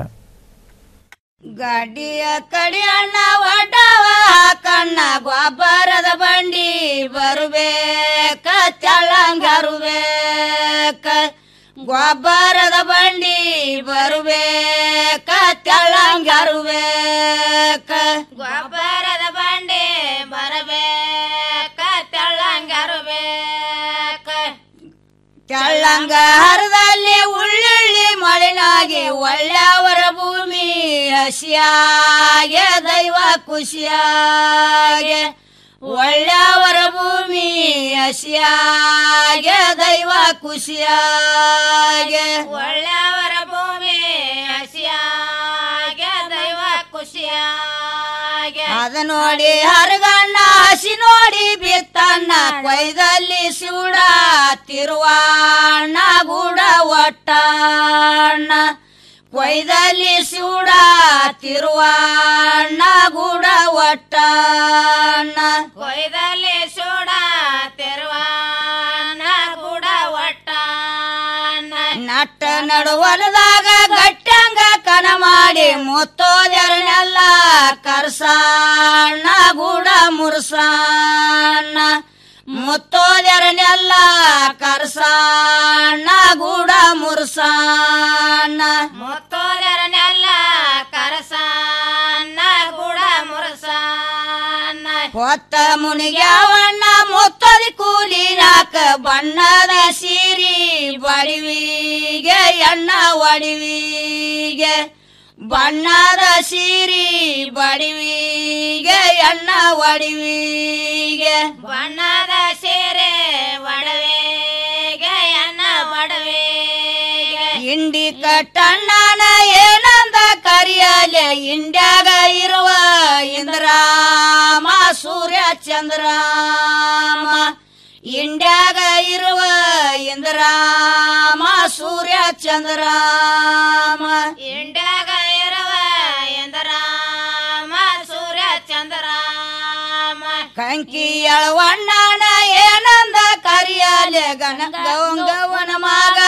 ಗಡ್ಡಿಯ ಕಡಿ ಅಣ್ಣ ಒಡ್ಡವ ಕಣ್ಣ ಗೊಬ್ಬರದ ಬಂಡಿ ಬರುಬೇಕ ತೆಳ್ಳಂಗರುಬೇಕ ಗೊಬ್ಬರದ ಬಂಡಿ ಬರುಬೇಕ ತೆಳ್ಳಂಗರುಬೇಕ ಗೊಬ್ಬರದ ಬಂಡಿ ಬರಬೇಕ ತೆಳ್ಳಂಗರುಬೇಕ ತೆಳ್ಳಂಗ ಹರದಲ್ಲಿ ಉಳ್ಳುಳ್ಳಿ ಮಳಿನಾಗಿ ಒಳ್ಳೆಯವರ ಭೂಮಿ ಹಸಿಯಾಗೆ ದೈವ ಖುಷಿಯಾಗೆ ಒಳ್ಳೆಯವರ ಭೂಮಿ ಹಸಿಯಾಗೆ ದೈವ ಖುಷಿಯಾಗೆ ಒಳ್ಳೆಯವರ ಭೂಮಿ ಹಸಿಯಾಗೆ ದೈವ ಖುಷಿಯಾಗೆ ಅದ ನೋಡಿ ಹರಗಣ್ಣ ಹಸಿ ನೋಡಿ ಬಿತ್ತಣ್ಣ ಕೊಯ್ದಲ್ಲಿ ಶಿವಡ ತಿರುವಾಣ ಗೂಡ ಒಟ್ಟಣ್ಣ ಕೊಯ್ದಲ್ಲಿ ಶಿವಡ ತಿರುವಾಣ ಗೂಡ ಒಟ್ಟಣ್ಣ ಕೊಯ್ದಲ್ಲಿ ಶಿವಡ ತಿರುವಾಣ ಗೂಡ ಒಟ್ಟಣ್ಣ ನಟ್ಟ ನಡುವಲದಾಗ ಗಟ್ಟಂಗ ಕನ ಮಾಡಿ ಮುತ್ತೋದೆರನೆಲ್ಲ ಕರ್ಸಣ್ಣ ಗೂಡ ಮುರ್ಸಣ್ಣ ಮುತ್ತೋದೆರನೆಲ್ಲ ಕರ್ಸಣ್ಣ ಗೂಡ ಮುರ್ಸಣ್ಣ ಮುತ್ತೋದೆರನೆಲ್ಲ ಕರ್ಸಣ್ಣ ಗೂಡ ಮುರ್ಸಣ್ಣ ಹೊತ್ತ ಮುನಿಗ್ಯಾವಣ್ಣ ಮುತ್ತದಿ ಕೂಲಿನಾಕ ಬಣ್ಣದ ಸೀರಿ ಬಡಿವಿಗೆ ಎಣ್ಣ ಒಡಿವಿಗೆ ಬಣ್ಣದ ಸೀರಿ ಬಡಿವಿಗೆ ಎಣ್ಣ ಒಡಿವಿಗೆ ಬಣ್ಣದ ಸೀರೆ ಒಡವೆಗೆ ಎಣ್ಣ ಒಡವೆಗೆ ಇಂಡಿ ಕಟ್ಟಣ್ಣನ ಏನಂದ ಕರಿಯಲೆ ಇಂಡ್ಯಾಗ ಇರುವ ಇಂದ್ರಾಮ ಸೂರ್ಯ ಚಂದ್ರಾಮ ಇಂಡ್ಯಾಗ ಇರುವ ಇಂದ್ರಾಮ ಸೂರ್ಯ ಚಂದ್ರಾಮ ಇಂಡ್ಯಾಗ ಇರುವ ಇಂದ್ರಾಮ ಸೂರ್ಯ ಚಂದ್ರಾಮ ಕಂಕಿ ಎಳವಣ್ಣನ ಏನಂದ ಕರಿಯಲೆ ಗಣ ಗೌಂಗವನ ಮಗ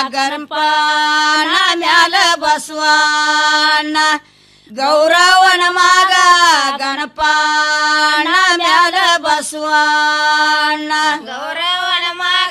ಗಣಪನ ಮ್ಯಾಲ ಬಸವಣ್ಣ ಗೌರವನ ಮಗ ಗಣಪನ ಮ್ಯಾಲ ಬಸವಣ್ಣ ಗೌರವನ ಮಗ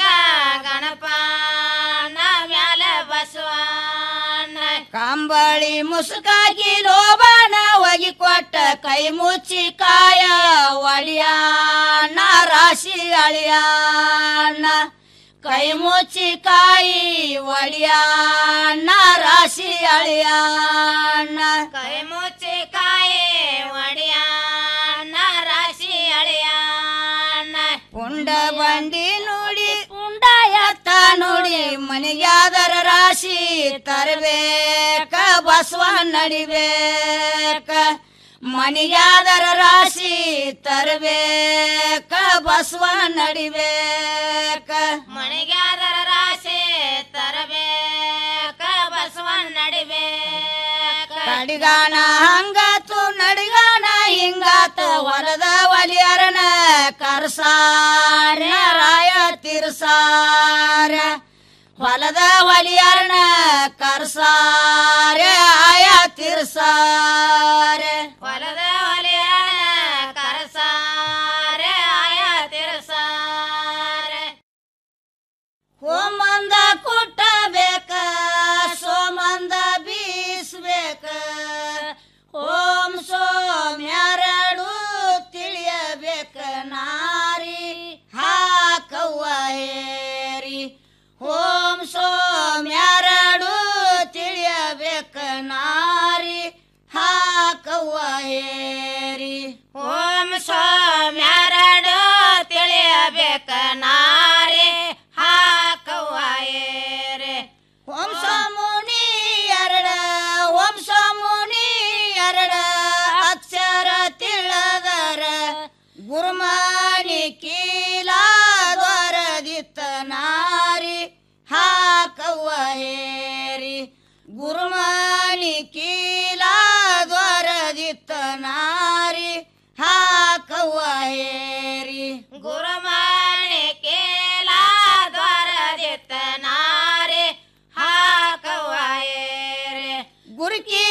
ಗಣಪನ ಮ್ಯಾಲ ಬಸವಣ್ಣ ಕಂಬಳಿ ಮುಸುಕಾಗಿ ಲೋಬಾನ ಒಗಿ ಕೊಟ್ಟ ಕೈ ಮುಚ್ಚಿ ಕಾಯ ಒಳಿಯಾಣ ರಾಶಿ ಅಳಿಯಾಣ ಕೈ ಮುಚ್ಚಿ ಕಾಯಿ ಒಳಿಯಾಣ ರಾಶಿ ಅಳಿಯಾಣ ಕೈ ಮುಚ್ಚಿ ಕಾಯಿ ಒಡಿಯಾಣ ರಾಶಿ ಅಳಿಯಾಣ ಪುಂಡ ಬಂಡಿ ನೋಡಿ ಪುಂಡ ಎತ್ತ ನೋಡಿ ಮನೆಗ್ಯಾದರ ರಾಶಿ ತರಬೇಕ ಬಸವ ನಡಿಬೇಕ ಮನಿಗ್ಯಾದರ ರಾಶಿ ತರಬೇಕ ಬಸವ ನಡಿಬೇಕ ಮಣಿಗ್ಯಾದರ ರಾಶಿ ತರಬೇಕ ಬಸವ ನಡಿಬೇಕ ಕಡಿಗಾಣ ಹಂಗಾತು ನಡಿಗಾಣ ಹಿಂಗಾತು ಹೊಲದ ಒಲಿಯರನ ಕರ್ಸಾರ ರಾಯ ತಿರ್ಸಾರ ಹೊಲದ ಒಲಿಯರನ ಕರ್ಸಾರ ಆಯ ತಿರ್ಸಾರ ಹೊಲದ ಒಲಿಯರನ ಕರ್ಸಾರ ಆಯ ತಿರ್ಸಾರ ಹೋಮಂದ ಕುಟ್ಟಬೇಕ ಸೋಮಂದ ಬೀಸ್ಬೇಕ ಓಂ ಸೋಮ್ಯಾರಡು ತಿಳಿಯಬೇಕ ನಾರಿ ಹಾಕವ್ವ ಹೇರಿ ಓಂ ಸೋಮ್ಯಾರಡು ತಿಳಿಯಬೇಕ ನಾರಿ ಹಾಕವ್ವ ಹೇರಿ ಓಂ ಸೋಮ್ಯಾರಡು ತಿಳಿಯಬೇಕ ನಾರಿ ಹಾಕವ್ವ ಹೇರಿ ಓಂ ಸೋಮುನಿ ಎರಡ ಓಂ ಸೋಮುನಿ ಎರಡ ಅಕ್ಷರ ತಿಳದರ ಗುರುಮಾನಿ ಕೀಲಾದ್ವರದಿತ್ತ ನಾರಿ ಹಾಕವ್ವ ಹೇರಿ ಗುರುಮಾನಿ ಕೀಲಾದ್ವರದಿತ್ತ ನಾರಿ ಹಾಕವ್ವ ಹೇರಿ ಗುರುಮಾನಿ ಕೀಲಾದ್ವರದಿತ್ತ ನಾರಿ ಹಾ ಕುರ್ಕಿ